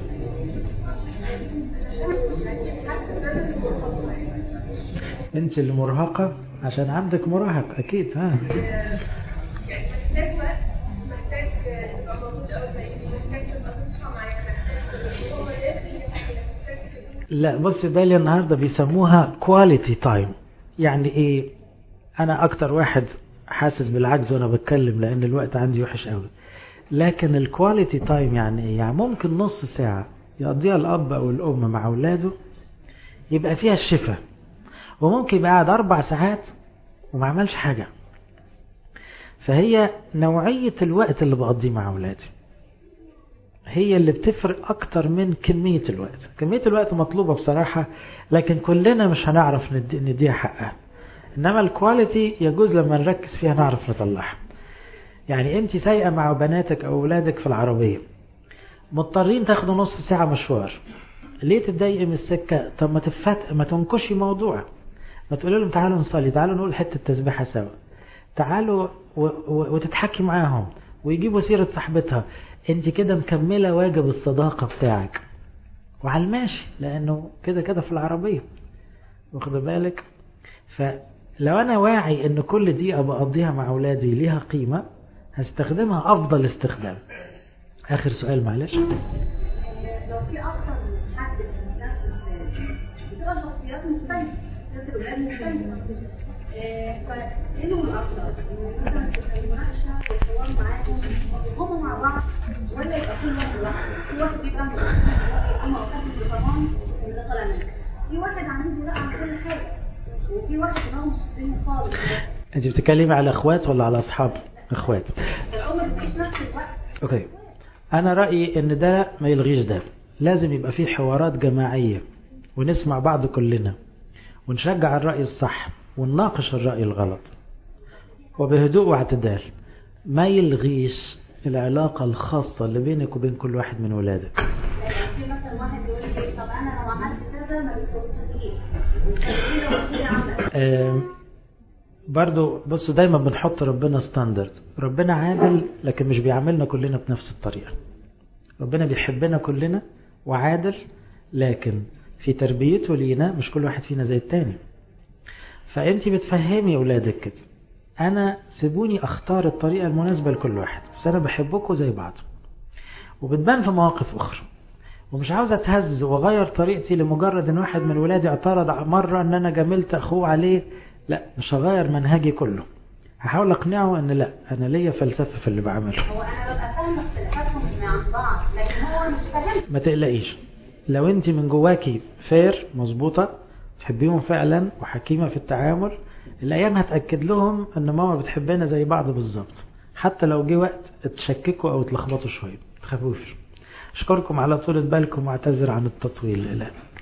انت اللي مرهقة عشان عندك مراهق اكيد ها محتاج وقت محتاج تبقى موجود أول ما يجي محتاج تبقى تصحى معايا محتاج هو لازم محتاج لا بص داليا النهاردة بيسموها كواليتي تايم يعني ايه انا اكتر واحد حاسس بالعجز وانا بتكلم لان الوقت عندي وحش قوي لكن الكواليتي تايم يعني ايه يعني ممكن نص ساعة يقضيها الاب او الام مع اولاده يبقى فيها الشفاء وممكن يبقى قاعد اربع ساعات وما عملش حاجة فهي نوعية الوقت اللي بقضيه مع اولادي هي اللي بتفرق اكتر من كمية الوقت كمية الوقت مطلوبة بصراحة لكن كلنا مش هنعرف ندي- نديها حقها انما الكواليتي يجوز لما نركز فيها نعرف نطلعها يعني انت سايقه مع بناتك او اولادك في العربيه مضطرين تاخدوا نص ساعه مشوار ليه تتضايقي من السكه طب ما تفت ما تنكشي موضوع ما تقولي لهم تعالوا نصلي تعالوا نقول حته تسبيحه سوا تعالوا و... و... وتتحكي معاهم ويجيبوا سيره صاحبتها انت كده مكمله واجب الصداقه بتاعك وعلى الماشي لانه كده كده في العربيه واخد بالك فلو انا واعي ان كل دقيقه بقضيها مع اولادي ليها قيمه هستخدمها افضل استخدام اخر سؤال معلش لو في اكتر من حد في نفس الفيلم بتبقى شخصيات مختلفه شخصيات الولاد مختلفه آه، فايه هو الافضل؟ إن مثلا تبقى المناقشه والحوار معاهم هم مع بعض ولا يبقى كل واحد لوحده؟ في واحد بيبقى هم واخدين بضمان ان ده طالع منه في واحد عنده لا عن كل حاجه وفي واحد دماغه مش فاهم خالص انت بتتكلمي على اخوات ولا على اصحاب اخوات فالام بتعيش نفس الوقت اوكي انا رايي ان ده ما يلغيش ده لازم يبقى في حوارات جماعيه ونسمع بعض كلنا ونشجع الراي الصح ونناقش الراي الغلط وبهدوء واعتدال ما يلغيش العلاقة الخاصة اللي بينك وبين كل واحد من ولادك في مثلا واحد يقول لي طب انا لو عملت كذا ما بتوصلنيش وكده وكده عملت آم، برضو بصوا دايما بنحط ربنا ستاندرد ربنا عادل لكن مش بيعاملنا كلنا بنفس الطريقة ربنا بيحبنا كلنا وعادل لكن في تربيته لينا مش كل واحد فينا زي التاني فانت بتفهمي اولادك كده انا سيبوني اختار الطريقة المناسبة لكل واحد بس انا بحبكم زي بعض وبتبان في مواقف اخرى ومش عاوز اتهز واغير طريقتي لمجرد ان واحد من ولادي اعترض مرة ان انا جاملت اخوه عليه لا مش هغير منهجي كله هحاول اقنعه ان لا انا ليا فلسفة في اللي بعمله هو انا ببقى فاهمه اختلافاتهم عن بعض لكن هو مش فاهم ما تقلقيش لو انت من جواكي فير مظبوطة تحبيهم فعلا وحكيمة في التعامل الايام هتأكد لهم ان ماما بتحبنا زي بعض بالظبط حتى لو جه وقت تشككوا او تلخبطوا شوية تخافوش اشكركم على طولة بالكم واعتذر عن التطويل الان